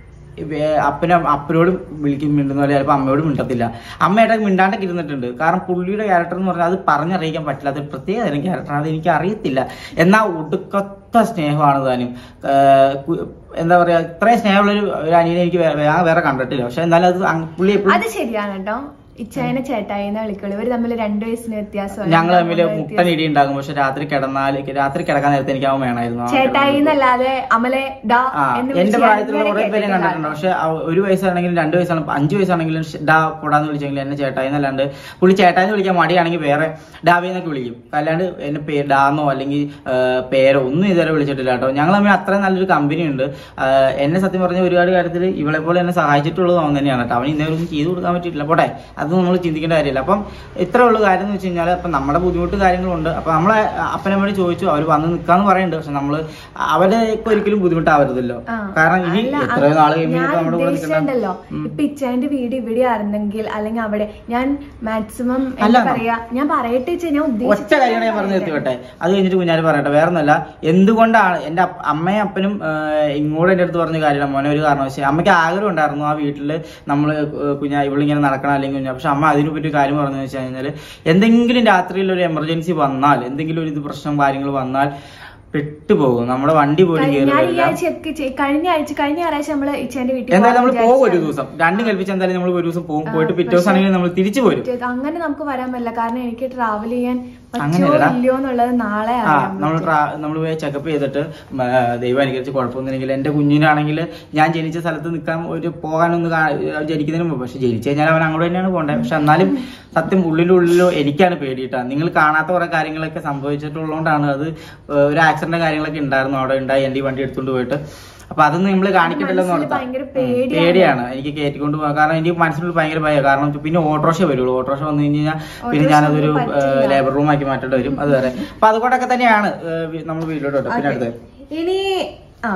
വേ- അപ്പനും അപ്പനോടും വിളിക്കും മിണ്ടുന്ന പോലെ ചിലപ്പോൾ അമ്മയോടും മിണ്ടത്തില്ല അമ്മയുടെ മിണ്ടാണ്ടൊക്കെ ഇരുന്നിട്ടുണ്ട് കാരണം പുള്ളിയുടെ ക്യാരക്ടർ എന്ന് പറഞ്ഞാൽ അത് പറഞ്ഞറിയിക്കാൻ പറ്റില്ല അത് പ്രത്യേക തരം ക്യാരക്ടറാണ് അത് എനിക്ക് അറിയത്തില്ല എന്നാൽ ഒടുക്കത്ത സ്നേഹമാണ് താനും ആ, കു- എന്താ പറയാ ഇത്രയും സ്നേഹമുള്ളൊരു ഒരു അനിയനെ എനിക്ക് വേ- വേ- വേറെ കണ്ടിട്ടില്ല പക്ഷെ എന്നാലും അത് അങ് പുള്ളി എപ്പോഴും അത് ശരിയാണ് കേട്ടോ ഇച്ചേനെ ചേട്ടായി എന്ന് വിളിക്കുള്ളൂ ഇവര് തമ്മിൽ രണ്ടു വയസ്സിന് വ്യത്യാസമാണ് ഞങ്ങൾ തമ്മിൽ മുട്ടൻ ഇടി ഉണ്ടാകും പക്ഷെ രാത്രി കിടന്നാൽ രാത്രി കിടക്കാൻ നേരത്തെ എനിക്ക് അവൻ വേണമായിരുന്നു അവൻ ചേട്ടായി കിടന്നു. എന്നല്ലാതെ അമലെ ഡാ ആ എന്ന് എന്റെ വിളിച്ച് പ്രായത്തിലുള്ള ഞാൻ കുറെ പേരെ കേട്ടിട്ടില്ല. കണ്ടിട്ടുണ്ട് പക്ഷെ അവ- ഒരു വയസ്സാണെങ്കിലും രണ്ട് വയസ്സാണ് അഞ്ചു വയസ്സാണെങ്കിലും ഷ് ഡാ പൊടാന്ന് വിളിച്ചെങ്കിൽ എന്നെ ചേട്ടായി എന്നല്ലാണ്ട് പുള്ളി ചേട്ടായി എന്ന് വിളിക്കാൻ മടിയാണെങ്കിൽ വേറെ ഡാവി എന്നൊക്കെ വിളിക്കും അല്ലാണ്ട് എന്നെ പേ ഡാന്നോ അല്ലെങ്കിൽ ആ, പേരോ ഒന്നും ഇതുവരെ വിളിച്ചിട്ടില്ല കേട്ടോ ഞങ്ങൾ തമ്മിൽ അത്രയും നല്ലൊരു കമ്പനി ഉണ്ട് ആ, എന്നെ സത്യം പറഞ്ഞ ഒരുപാട് കാര്യത്തിൽ ഇവളെ പോലെ എന്നെ സഹായിച്ചിട്ടുള്ളത് അവൻ തന്നെയാണ് കേട്ടോ അവൻ ഇന്നേ ഒന്നും ചെയ്തു കൊടുക്കാൻ പറ്റിയിട്ടില്ല പോട്ടെ അത് നമ്മൾ ചിന്തിക്കേണ്ട കാര്യമില്ല അപ്പം ഇത്ര ഉള്ള കാര്യം എന്ന് വെച്ച് കഴിഞ്ഞാൽ അപ്പം നമ്മുടെ ബുദ്ധിമുട്ട് കാര്യങ്ങളുണ്ട് അപ്പം നമ്മളെ അപ്പനമ്മയോട് ചോദിച്ചു അവർ വന്ന് നിൽക്കാന്ന് പറയുന്നുണ്ട് പക്ഷെ നമ്മൾ അവരെ ഒരിക്കലും ബുദ്ധിമുട്ടാവരുതല്ലോ ആ. കാരണം ഇനി അല്ല, എത്രയോ അത് നാള് കഴിയുമ്പോൾ ഞാൻ ഇപ്പൊ നമ്മുടെ കൂടെ നിൽക്കണ്ട ഉദ്ദേശിച്ചിട്ടുണ്ടല്ലോ ഇപ്പൊ ഇച്ചാന്റെ വീട് ഇവിടെ ആയിരുന്നെങ്കിൽ അല്ലെങ്കിൽ അവിടെ ഞാൻ മാക്സിമം അല്ല, എന്താ പറയാ ഞാൻ പറയട്ടെ ഇച്ചാ, ഞാൻ ഒറ്റ ഉദ്ദേശിച്ച കാര്യമാണ് ഞാൻ പറഞ്ഞു നിർത്തിക്കോട്ടെ അത് കഴിഞ്ഞിട്ട് കുഞ്ഞാല് പറയട്ടെ വേറെ ഒന്നല്ല എന്തുകൊണ്ടാണ് എന്റെ അപ്പ- അമ്മയും അപ്പനും ആഹ്, ഇങ്ങോട്ട് എന്റെ അടുത്ത് പറഞ്ഞ കാര്യമാണ് മോനെ ഒരു കാരണവശാൽ അമ്മയ്ക്ക് ആഗ്രഹം ഉണ്ടായിരുന്നു ആ വീട്ടില് നമ്മള് കുഞ്ഞാ ഇവളിങ്ങനെ നടക്കണം അല്ലെങ്കിൽ കുഞ്ഞാ പക്ഷെ അമ്മ അതിനെ പറ്റി ഒരു കാര്യം പറഞ്ഞു വെച്ച് കഴിഞ്ഞാല് എന്തെങ്കിലും രാത്രിയിൽ ഒരു എമർജൻസി വന്നാൽ എന്തെങ്കിലും ഒരു ഇത് പ്രശ്നം കാര്യങ്ങൾ വന്നാൽ പെട്ടുപോകും നമ്മുടെ വണ്ടി പോലും കയറി ഞാൻ ഈ വരില്ല ആഴ്ച ഒക്കെ ചെയ്- കഴിഞ്ഞ ആഴ്ച കഴിഞ്ഞ ഞായറാഴ്ച നമ്മള് ഇച്ചാന്റെ വീട്ടിൽ എന്തായാലും നമ്മൾ പോകാൻ പോകും ഒരു വിചാരിച്ചതാണ്. ദിവസം രണ്ടും കൽപ്പിച്ച് എന്തായാലും നമ്മൾ ഒരു ദിവസം പോകും പോയിട്ട് പിറ്റേ പക്ഷേ- ദിവസം ആണെങ്കിൽ നമ്മൾ തിരിച്ചു പോരും മറ്റേത് അങ്ങനെ നമുക്ക് വരാൻ പറ്റില്ല കാരണം എനിക്ക് ട്രാവൽ ചെയ്യാൻ പറ്റുമോ അങ്ങനെയല്ലടാ. ഇല്ലയോ എന്നുള്ളത് നാളെ ആ അറിയാൻ നമ്മൾ പറ്റും. നമ്മൾ പോയി ചെക്കപ്പ് ചെയ്തിട്ട് മ, ദൈവം അനുകരിച്ച് കുഴപ്പമൊന്നുമില്ലെങ്കിൽ എൻ്റെ കുഞ്ഞിനാണെങ്കിൽ ഞാൻ ജനിച്ച സ്ഥലത്ത് നിൽക്കാൻ ഒരു പോകാനൊന്ന് കാ- ജനിക്കുന്നതിന് മുമ്പ് പക്ഷെ ജനിച്ചു കഴിഞ്ഞാൽ അവൻ അങ്ങോട്ട് തന്നെയാണ് പോകേണ്ടത് പക്ഷെ എന്നാലും സത്യം ഉള്ളിൻ്റെ ഉള്ളിലോ എനിക്കാണ് പേടിയിട്ടാ നിങ്ങൾ കാണാത്ത കുറെ കാര്യങ്ങളൊക്കെ സംഭവിച്ചിട്ടുള്ളതുകൊണ്ടാണ് അത് ഏഹ്, ഒരു ആക്സിഡന്റ് കാര്യങ്ങളൊക്കെ ഉണ്ടായിരുന്നു അവിടെ ഉണ്ടായി എൻ്റെ ഈ വണ്ടി എടുത്തുകൊണ്ട് പോയിട്ട് അപ്പൊ അതൊന്നും നമ്മൾ കാണിക്കണ്ടല്ലോ എന്ന് മനസ്സിൽ ഓർത്താ. ഭയങ്കര ഉം, പേടിയാണ്. പേടിയാണ് എനിക്ക് കയറ്റിക്കൊണ്ട് പോകാൻ കാരണം എനിക്ക് മനസ്സിനുള്ളിൽ ഭയങ്കര ഭയം കാരണം പിന്നെ ഓട്ടോറിക്ഷ വരുള്ളൂ ഓട്ടോറിക്ഷ വന്നു കഴിഞ്ഞാൽ പിന്നെ ഓട്ടോറിക്ഷ ഞാനതൊരു ഒന്നും പറ്റില്ല. ലേബർ റൂം ആക്കി മാറ്റേണ്ടി വരും അത് വരെ അപ്പൊ അതുകൊണ്ടൊക്കെ തന്നെയാണ് നമ്മൾ വീട്ടിലോട്ട് വിട്ടത്. പിന്നെ Okay. അടുത്ത് ഇനി ആ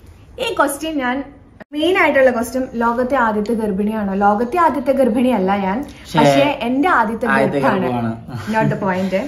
ഈ ക്വസ്റ്റ്യൻ ഞാൻ മെയിൻ ആയിട്ടുള്ള ക്വസ്റ്റ്യൻ ലോകത്തെ ആദ്യത്തെ ഗർഭിണിയാണോ ലോകത്തെ ആദ്യത്തെ ഗർഭിണിയല്ല ഞാൻ പക്ഷേ, പക്ഷെ എന്റെ ആദ്യത്തെ ആദ്യത്തെ ഗർഭമാണ് ഗർഭമാണ്. നോട്ട് ദ പോയിന്റ്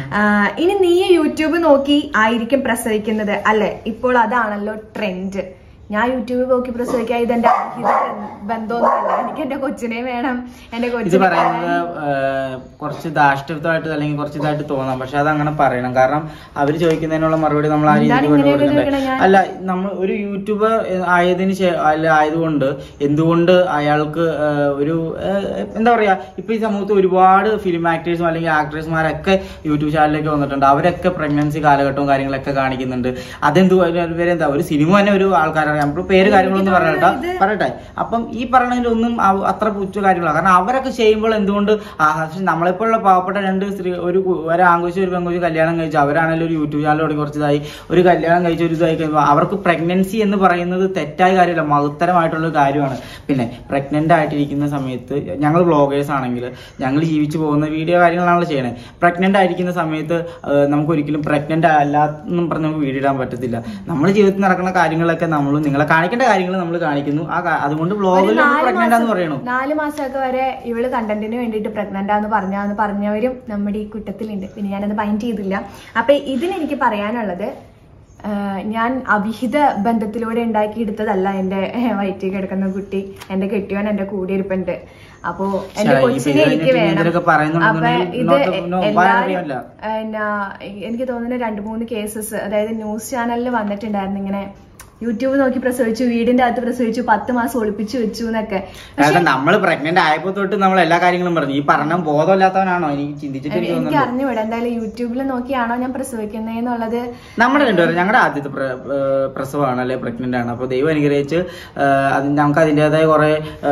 ഇനി നീ യൂട്യൂബ് നോക്കി ആയിരിക്കും പ്രസവിക്കുന്നത് അല്ലെ ഇപ്പോൾ അതാണല്ലോ ട്രെൻഡ് ഞാൻ യൂട്യൂബ് നോക്കി പ്രസവിക്കാൻ ഇതെന്റെ അഹിത ബന്ധമൊന്നുമല്ല എനിക്ക് എന്റെ കൊച്ചിനെ വേണം എന്റെ ഇത് കൊച്ചിനെ പറയുന്നത് ഏഹ്, കുറച്ച് ധാർഷ്ട്യത്വമായിട്ട് അല്ലെങ്കിൽ കുറച്ച് ഇതായിട്ട് തോന്നാം പക്ഷെ അത് അങ്ങനെ പറയണം കാരണം അവർ ചോദിക്കുന്നതിനുള്ള മറുപടി നമ്മൾ ആ എന്താണ് രീതിക്ക് കൊണ്ട് ഇങ്ങനെയൊക്കെ കൊടുക്കണ്ടേ ചോദിക്കണേ ഞാൻ? അല്ല നമ്മൾ ഒരു യൂട്യൂബർ ആയതിന് ശേ- അല്ല ആയതുകൊണ്ട് എന്തുകൊണ്ട് അയാൾക്ക് ഏഹ്, ഒരു ഏഹ്, എന്താ പറയാ ഇപ്പൊ ഈ സമൂഹത്ത് ഒരുപാട് ഫിലിം ആക്ടേഴ്സും അല്ലെങ്കിൽ ആക്ട്രസ്മാരൊക്കെ യൂട്യൂബ് ചാനലിലേക്ക് വന്നിട്ടുണ്ട് അവരൊക്കെ പ്രഗ്നൻസി കാലഘട്ടവും കാര്യങ്ങളൊക്കെ കാണിക്കുന്നുണ്ട് അതെന്തു ഇവരെന്താ ഒരു സിനിമ തന്നെ ഒരു ആൾക്കാരറിയാം നമ്മൾ പേര് കാര്യങ്ങളൊന്നും പറയട്ടെ പറയട്ടെ അപ്പം ഈ പറയണതിലൊന്നും അവ- അത്ര പുച്ച കാര്യങ്ങളാണ് കാരണം അവരൊക്കെ ചെയ്യുമ്പോൾ എന്തുകൊണ്ട് ആ പക്ഷെ നമ്മളെപ്പോലുള്ള പാവപ്പെട്ട രണ്ട് സ്ത്രീ ഒരു കു- ഒരു ആങ്കുശി ഒരു പെങ്കുശി കല്യാണം കഴിച്ചു അവരാണെങ്കിലും ഒരു യൂട്യൂബ് ചാനൽ തുടങ്ങി കുറച്ചതായി ഒരു കല്യാണം കഴിച്ച ഒരു ഇതായി കഴിയുമ്പോൾ അവർക്ക് പ്രഗ്നൻസി എന്ന് പറയുന്നത് തെറ്റായ കാര്യമല്ല മഹത്തരമായിട്ടുള്ള ഒരു കാര്യമാണ് പിന്നെ പ്രഗ്നന്റ് ആയിട്ടിരിക്കുന്ന സമയത്ത് ഞങ്ങൾ ബ്ലോഗേഴ്സ് ആണെങ്കിൽ ഞങ്ങൾ ജീവിച്ചു പോകുന്ന വീഡിയോ കാര്യങ്ങളാണല്ലോ ചെയ്യണേ പ്രഗ്നന്റ് ആയിരിക്കുന്ന സമയത്ത് ഏഹ്, നമുക്ക് ഒരിക്കലും പ്രഗ്നന്റ് അല്ലാന്നും പറഞ്ഞ് നമുക്ക് വീഡിയോ ഇടാൻ പറ്റത്തില്ല നമ്മുടെ ജീവിതത്തിൽ നടക്കുന്ന കാര്യങ്ങളൊക്കെ നമ്മൾ നിങ്ങളെ കാണിക്കേണ്ട കാര്യങ്ങൾ നമ്മൾ കാണിക്കുന്നു ആ കാ- അതുകൊണ്ട് ഒരു ബ്ലോഗിൽ നാല് പ്രഗ്നന്റ് ആന്ന് മാസം പറയണു നാല് മാസമൊക്കെ വരെ ഇവള് കണ്ടന്റിന് വേണ്ടിയിട്ട് പ്രഗ്നന്റ് ആന്ന് പറഞ്ഞാന്ന് പറഞ്ഞവരും നമ്മുടെ ഈ കുറ്റത്തിലുണ്ട് പിന്നെ ഞാനത് മൈൻഡ് ചെയ്തില്ല അപ്പൊ ഇതിനെനിക്ക് പറയാനുള്ളത് ആഹ് ഞാൻ അവിഹിത ബന്ധത്തിലൂടെ ഉണ്ടാക്കിയെടുത്തതല്ല എന്റെ വയറ്റിൽ കിടക്കുന്ന കുട്ടി എന്റെ കെട്ടിയോൻ എന്റെ കൂടെ ഇരിപ്പുണ്ട് അപ്പോ എന്റെ ശരി, ഇപ്പൊ കൊച്ചിനെ ഇത് എനിക്ക് കഴിഞ്ഞിട്ട് വേണം ഇതിലൊക്കെ അപ്പൊ പറയുന്നുണ്ടെന്നുണ്ടെങ്കിൽ ഇത് നോട്ട് നോ, എല്ലാരും വായനറിയില്ല. എന്നാ എനിക്ക് തോന്നുന്നു രണ്ട് മൂന്ന് കേസസ് അതായത് ന്യൂസ് ചാനലിൽ വന്നിട്ടുണ്ടായിരുന്നു ഇങ്ങനെ യൂട്യൂബ് നോക്കി പ്രസവിച്ചു വീടിന്റെ അകത്ത് പ്രസവിച്ചു പത്ത് മാസം ഒളിപ്പിച്ചു വെച്ചു എന്നൊക്കെ അതായത് നമ്മൾ പ്രഗ്നന്റ് ആയപ്പോ തൊട്ട് നമ്മൾ എല്ലാ കാര്യങ്ങളും പറഞ്ഞു ഈ പറഞ്ഞ ബോധമില്ലാത്തവനാണോ എനിക്ക് ചിന്തിച്ചിട്ട് എനിക്ക് എനിക്ക് തോന്നുന്നുണ്ട് അറിഞ്ഞുകൂടാ എന്തായാലും യൂട്യൂബിൽ നോക്കിയാണോ ഞാൻ പ്രസവിക്കുന്നതെന്നുള്ളത് നമ്മുടെ രണ്ടുപേരും ഞങ്ങളുടെ ആദ്യത്തെ പ്ര- ഏർ പ്രസവമാണ് അല്ലെ പ്രഗ്നന്റ് ആണ് അപ്പൊ ദൈവം അനുഗ്രഹിച്ച് ഏർ അത് നമുക്ക് അതിൻ്റെതായ കുറെ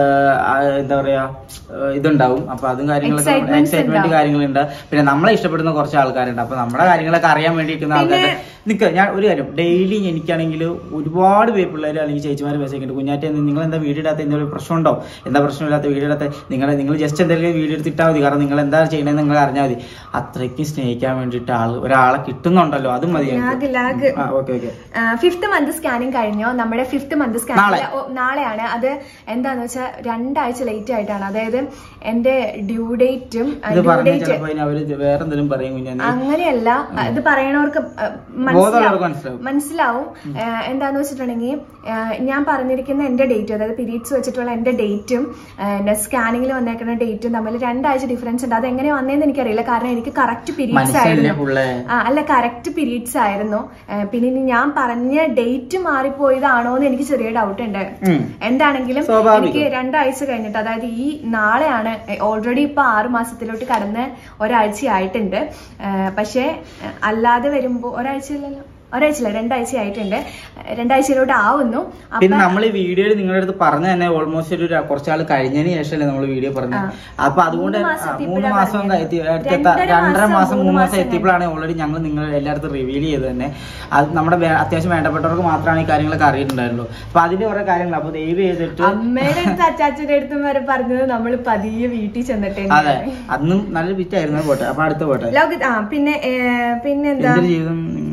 എന്താ പറയാ ഏർ ഇതുണ്ടാവും അപ്പൊ അതും കാര്യങ്ങളൊക്കെ Excitements എക്സൈറ്റ്മെന്റ് ഉണ്ടാവും. കാര്യങ്ങളുണ്ട് പിന്നെ നമ്മളെ ഇഷ്ടപ്പെടുന്ന കുറച്ച് ആൾക്കാരുണ്ട് അപ്പൊ നമ്മുടെ കാര്യങ്ങളൊക്കെ അറിയാൻ വേണ്ടിയിരിക്കുന്ന ആൾക്കാർ നിൽക്കുക ഞാൻ ഒരു കാര്യം ഡെയിലി എനിക്കാണെങ്കിൽ ഒരുപാട് പേര് പിള്ളേർ അല്ലെങ്കിൽ ചേച്ചിമാർ മെസ്സേജ് ഉണ്ട് കുഞ്ഞാറ്റെ നിങ്ങൾ എന്താ വീഡിയോ ഇടാത്ത എന്തെങ്കിലും പ്രശ്നമുണ്ടോ എന്താ പ്രശ്നമില്ലാത്ത വീഡിയോ ഇടാത്ത നിങ്ങൾ നിങ്ങൾ ജസ്റ്റ് എന്തെങ്കിലും വീഡിയോ എടുത്തിട്ടാൽ മതി കാരണം നിങ്ങൾ എന്താ ചെയ്യണമെന്ന് നിങ്ങൾ അറിഞ്ഞാൽ മതി അത്രയ്ക്ക് സ്നേഹിക്കാൻ വേണ്ടിയിട്ട് ആൾ ഒരാളെ കിട്ടുന്നുണ്ടല്ലോ അതും മതി lag lag okay okay fifth month scanning കഴിഞ്ഞോ നമ്മുടെ ഫിഫ്ത്ത് മന്ത് നാളെ. സ്കാനിങ് നാളെയാണ് അത് എന്താന്ന് വെച്ചാൽ രണ്ടാഴ്ച ലേറ്റ് ആയിട്ടാണ് അതായത് എന്റെ ഡ്യൂ ഡേറ്റും ഇത് ഡ്യൂ പറഞ്ഞ ഡേറ്റ് ചിലപ്പോ ഇനി അവര് വേറെ എന്തെങ്കിലും പറയും കുഞ്ഞാ അങ്ങനെയല്ല ഇത് പറയണവർക്ക് അഹ്, ബോധമുള്ളവർക്ക് മനസ്സിലാവും മനസ്സിലാവും മനസ്സിലാവും ഏഹ് എന്താന്ന് വെച്ചിട്ടുണ്ടെങ്കിൽ ഏഹ് ഞാൻ പറഞ്ഞിരിക്കുന്ന എന്റെ ഡേറ്റും അതായത് പീരീഡ്സ് വെച്ചിട്ടുള്ള എന്റെ ഡേറ്റും എന്റെ സ്കാനിങ്ങിൽ വന്നേക്കുന്ന ഡേറ്റും തമ്മിൽ രണ്ടാഴ്ച ഡിഫറൻസ് ഉണ്ട് അത് എങ്ങനെ വന്നതെന്ന് എനിക്കറിയില്ല കാരണം എനിക്ക് കറക്റ്റ് പീരീഡ്സ് മനസ്സിലല്ലേ ആയിരുന്നു പുള്ളേ ആ, അല്ല കറക്റ്റ് പീരീഡ്സ് ആയിരുന്നു ഏഹ് പിന്നെ ഇനി ഞാൻ പറഞ്ഞ ഡേറ്റ് മാറിപ്പോയതാണോ എന്ന് എനിക്ക് ചെറിയ ഡൗട്ട് ഉണ്ട് ഉം. എന്താണെങ്കിലും സ്വാഭാവികം. എനിക്ക് രണ്ടാഴ്ച കഴിഞ്ഞിട്ട് അതായത് ഈ നാളെയാണ് ഓൾറെഡി ഇപ്പൊ ആറു മാസത്തിലോട്ട് കടന്ന് ഒരാഴ്ച ആയിട്ടുണ്ട് ഏഹ് പക്ഷേ ഏഹ് അല്ലാതെ വരുമ്പോ ഒരാഴ്ചയില്ലല്ലോ ഒരാഴ്ചയില്ല രണ്ടാഴ്ച ആയിട്ടുണ്ട് രണ്ടാഴ്ചയിലോട്ട് ആവുന്നു അപ്പൊ പിന്നെ നമ്മൾ ഈ വീഡിയോയിൽ നിങ്ങളുടെ അടുത്ത് പറഞ്ഞു തന്നെ ഓൾമോസ്റ്റ് ഒരു ര- കുറച്ചാൾ കഴിഞ്ഞതിന് ശേഷമല്ലേ നമ്മൾ വീഡിയോ പറഞ്ഞത് അപ്പൊ അതുകൊണ്ട് മൂന്ന് മാസം ആ, എത്തിയപ്പോഴാ മൂന്ന് മാസം പറഞ്ഞത്. എത്തി- അടുത്ത രണ്ടര രണ്ടര മാസം, മാസം മൂന്ന് മൂന്ന് മാസം മാസം എത്തിയപ്പോഴാണ് ഓൾറെഡി ഞങ്ങൾ നിങ്ങൾ എല്ലായിടത്തും റിവീൽ ചെയ്ത് തന്നെ അത് നമ്മുടെ വേ- അത്യാവശ്യം വേണ്ടപ്പെട്ടവർക്ക് മാത്രമാണ് ഈ കാര്യങ്ങളൊക്കെ അറിയിട്ടുണ്ടായിരുള്ളൂ അപ്പൊ അതിന്റെ കുറെ കാര്യങ്ങൾ അപ്പൊ ദയവ് ചെയ്തിട്ട് അമ്മയുടെ അടുത്ത് അച്ചാച്ചന്റെ അടുത്തും വരെ പറഞ്ഞത് നമ്മൾ പതിയെ വീട്ടിൽ ചെന്നിട്ട് അതെ അന്നും നല്ല ബിറ്റായിരുന്നു പോട്ടെ അപ്പൊ അടുത്ത പോട്ടെ ലോക ആ പിന്നെ ഏഹ് പിന്നെന്താ എന്തൊരു ജീവിതം ഉം.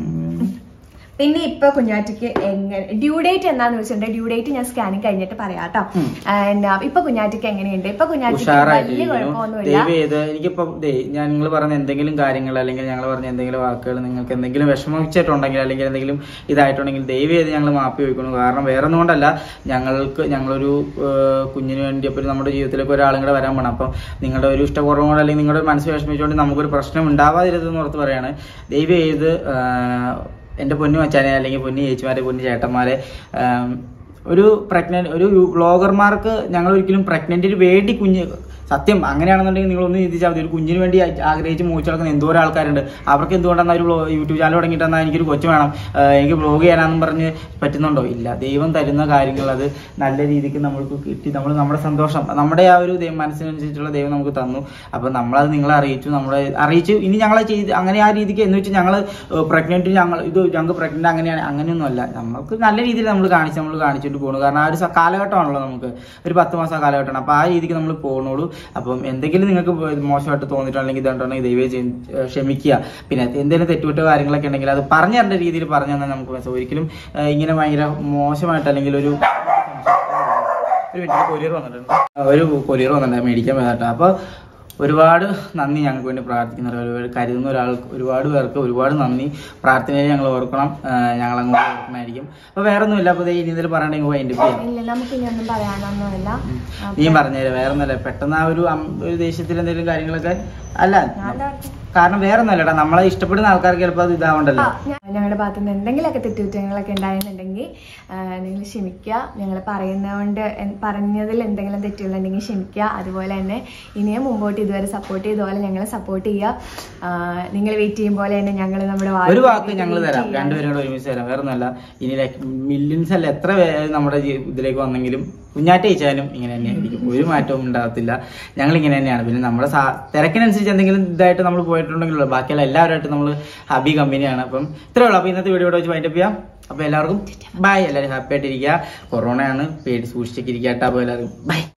പിന്നെ ഇപ്പൊ കുഞ്ഞാറ്റയ്ക്ക് എങ്ങനെ ഡ്യൂ ഡേറ്റ് എന്താന്ന് വെച്ചിട്ടുണ്ടെങ്കിൽ ഡ്യൂ ഡേറ്റ് ഞാൻ സ്കാനിങ് കഴിഞ്ഞിട്ട് പറയാം കേട്ടോ ഉം. And, uh, ഇപ്പൊ കുഞ്ഞാറ്റയ്ക്ക് എങ്ങനെയുണ്ട് ഇപ്പൊ കുഞ്ഞാറ്റയ്ക്ക് വലിയ ഉഷാറായിട്ടിരിക്കുന്നു കുഴപ്പമൊന്നുമില്ല ദയവ് ചെയ്ത് എനിക്കിപ്പോ ഞാൻ നിങ്ങൾ പറഞ്ഞ എന്തെങ്കിലും കാര്യങ്ങൾ അല്ലെങ്കിൽ ഞങ്ങൾ പറഞ്ഞ എന്തെങ്കിലും വാക്കുകൾ നിങ്ങൾക്ക് എന്തെങ്കിലും വിഷമിച്ചിട്ടുണ്ടെങ്കിൽ അല്ലെങ്കിൽ എന്തെങ്കിലും ഇതായിട്ടുണ്ടെങ്കിൽ ദയവ് ചെയ്ത് ഞങ്ങൾ മാപ്പി ചോദിക്കുന്നു കാരണം വേറെ ഒന്നും കൊണ്ടല്ല ഞങ്ങൾക്ക് ഞങ്ങളൊരു ഏഹ്, കുഞ്ഞിന് വേണ്ടി അപ്പോൾ നമ്മുടെ ജീവിതത്തിലേക്ക് ഒരാളും കൂടെ വരാൻ പോകണം അപ്പം നിങ്ങളുടെ ഒരു ഇഷ്ടപൂർവ്വം കൊണ്ട് അല്ലെങ്കിൽ നിങ്ങളുടെ മനസ്സ് വിഷമിച്ചുകൊണ്ട് നമുക്കൊരു പ്രശ്നം ഉണ്ടാവാതിരുതെന്ന് ഓർത്ത് പറയാണ് ദയവ് ചെയ്ത് ഏഹ്, എൻ്റെ പൊന്നു മച്ചാനെ അല്ലെങ്കിൽ പൊന്നു ചേച്ചിമാരെ പൊന്നു ചേട്ടന്മാരെ ഏഹ്, ഒരു പ്രഗ്നന്റ് ഒരു വ്ളോഗർമാർക്ക് ഞങ്ങൾ ഒരിക്കലും പ്രഗ്നന്റിന് വേണ്ടി കുഞ്ഞ് സത്യം അങ്ങനെയാണെന്നുണ്ടെങ്കിൽ നിങ്ങൾ ഒന്ന് ചിന്തിച്ചാൽ മതി ഒരു കുഞ്ഞിന് വേണ്ടി ആഗ്രഹിച്ച് മോഹിച്ച് നടക്കുന്ന എന്തോരം ആൾക്കാരുണ്ട് അവർക്ക് എന്തുകൊണ്ടാണ് ഒരു വ്ളോ- യൂട്യൂബ് ചാനൽ തുടങ്ങിയിട്ട് എന്നാൽ എനിക്കൊരു കൊച്ചു വേണം ആഹ് എനിക്ക് വ്ളോഗ് ചെയ്യാനാണെന്ന് പറഞ്ഞ് പറ്റുന്നുണ്ടോ ഇല്ല ദൈവം തരുന്ന കാര്യങ്ങൾ അത് നല്ല രീതിക്ക് നമ്മൾക്ക് കിട്ടി നമ്മൾ നമ്മുടെ സന്തോഷം നമ്മുടെ ആ ഒരു ദൈവം മനസ്സിനനുസരിച്ചുള്ള ദൈവം നമുക്ക് തന്നു അപ്പം നമ്മളത് നിങ്ങളെ അറിയിച്ചു നമ്മളെ അറിയിച്ചു ഇനി ഞങ്ങളെ ചെയ്ത് അങ്ങനെ ആ രീതിക്ക് എന്ന് വെച്ചാൽ ഞങ്ങൾ പ്രഗ്നന്റ് ഞങ്ങൾ ഇത് ഞങ്ങൾക്ക് പ്രഗ്നന്റ് അങ്ങനെയാണ് അങ്ങനെയൊന്നും അല്ല നമുക്ക് നല്ല രീതിയിൽ നമ്മൾ കാണിച്ച് നമ്മൾ കാണിച്ചിട്ട് പോകണു കാരണം ആ ഒരു സ- കാലഘട്ടമാണല്ലോ നമുക്ക് ഒരു പത്ത് മാസം കാലഘട്ടമാണ് അപ്പോൾ ആ രീതിക്ക് നമ്മൾ പോകുന്നുള്ളൂ അപ്പം എന്തെങ്കിലും നിങ്ങൾക്ക് മോശമായിട്ട് തോന്നിയിട്ടുണ്ടെങ്കിൽ ഇതുണ്ടെങ്കിൽ ദൈവം ചെയ്ത് ക്ഷമിക്കുക പിന്നെ എന്തെങ്കിലും തെറ്റുപറ്റ കാര്യങ്ങളൊക്കെ ഉണ്ടെങ്കിൽ അത് പറഞ്ഞു തരേണ്ട രീതിയിൽ പറഞ്ഞു തന്നെ നമുക്ക് മനസ്സിലാവും ഒരിക്കലും ഏഹ്, ഇങ്ങനെ ഭയങ്കര മോശമായിട്ട് അല്ലെങ്കിൽ ഒരു ഒരു മിനിറ്റ് കൊറിയർ വന്നിട്ടുണ്ട് ആ, ഒരു കൊറിയർ വന്നിട്ടുണ്ട് മേടിക്കാൻ പോയതാട്ടോ അപ്പോൾ ഒരുപാട് നന്ദി ഞങ്ങൾക്ക് വേണ്ടി പ്രാർത്ഥിക്കുന്ന ഒരു കരുതുന്ന ഒരാൾ ഒരുപാട് പേർക്ക് ഒരുപാട് നന്ദി പ്രാർത്ഥനയിൽ ഞങ്ങൾ ഓർക്കണം ഞങ്ങൾ അങ്ങോട്ട് ഓർക്കണമായിരിക്കും അപ്പോൾ വേറെ ഒന്നുമില്ല അപ്പോൾ ഇനി ഇതിൽ പറയണമെങ്കിൽ വൈൻഡ് ചെയ്യാം ഇല്ല നമുക്ക് ഇനി ഒന്നും പറയാനൊന്നുമില്ല നീ പറഞ്ഞുതരാം വേറെ ഒന്നുമല്ല പെട്ടെന്ന് ആ ഒരു അം- ഒരു ദേഷ്യത്തിൽ എന്തെങ്കിലും കാര്യങ്ങളൊക്കെ അല്ല ഞാൻ എന്താ പറഞ്ഞെ? കാരണം വേറെ ഒന്നുമല്ലടാ നമ്മളെ ഇഷ്ടപ്പെടുന്ന ആൾക്കാർക്ക് ചിലപ്പോൾ അത് ഇതാവണ്ടല്ലോ ആ, ഞാൻ- ഞങ്ങളുടെ ഭാഗത്തു നിന്ന് എന്തെങ്കിലുമൊക്കെ തെറ്റുകുറ്റങ്ങളൊക്കെ ഉണ്ടായിരുന്നുണ്ടെങ്കിൽ നിങ്ങൾ ക്ഷമിക്കുക ഞങ്ങൾ പറയുന്നതുകൊണ്ട് എൻ- പറഞ്ഞതിൽ എന്തെങ്കിലും തെറ്റുകളുണ്ടെങ്കിൽ ക്ഷമിക്കുക അതുപോലെ തന്നെ ഇനിയും മുമ്പോട്ട് ഇതുവരെ സപ്പോർട്ട് ചെയ്തതുപോലെ ഞങ്ങളെ സപ്പോർട്ട് ചെയ്യുക നിങ്ങൾ വെയിറ്റ് ചെയ്യും പോലെ തന്നെ ഞങ്ങൾ നമ്മുടെ ഒരു വാക്ക് വാക്ക് ഞങ്ങൾ wait തരാം ചെയ്യാൻ. രണ്ടുപേരും കൂടെ ഒരുമിച്ച് തരാം വേറെ ഒന്നുമല്ല ഇനി മില്യൻസ് അല്ല എത്ര പേര് നമ്മുടെ ജീ- ഇതിലേക്ക് വന്നെങ്കിലും കുഞ്ഞാറ്റ അയച്ചാലും ഇങ്ങനെ തന്നെയായിരിക്കും ഒരു മാറ്റവും ഉണ്ടാകത്തില്ല ഞങ്ങൾ ഇങ്ങനെ തന്നെയാണ് പിന്നെ നമ്മുടെ സാ- തിരക്കിനനുസരിച്ച് എന്തെങ്കിലും ഇതായിട്ട് നമ്മൾ പോയിട്ടുണ്ടെങ്കിലോ ബാക്കിയുള്ള എല്ലാവരുമായിട്ട് നമ്മൾ ഹാപ്പി കമ്പനിയാണ് അപ്പം ഇത്രേ ഉള്ളൂ അപ്പോൾ ഇന്നത്തെ വീഡിയോ ഇവിടെ വെച്ച് വൈൻഡപ്പ് ചെയ്യാം അപ്പോൾ എല്ലാവർക്കും ബൈ എല്ലാവരും ഹാപ്പി ആയിട്ടിരിക്കുക കൊറോണയാണ് പേടി സൂക്ഷിച്ചൊക്കെ ഇരിക്കുക കേട്ടോ അപ്പോൾ എല്ലാവരും ബൈ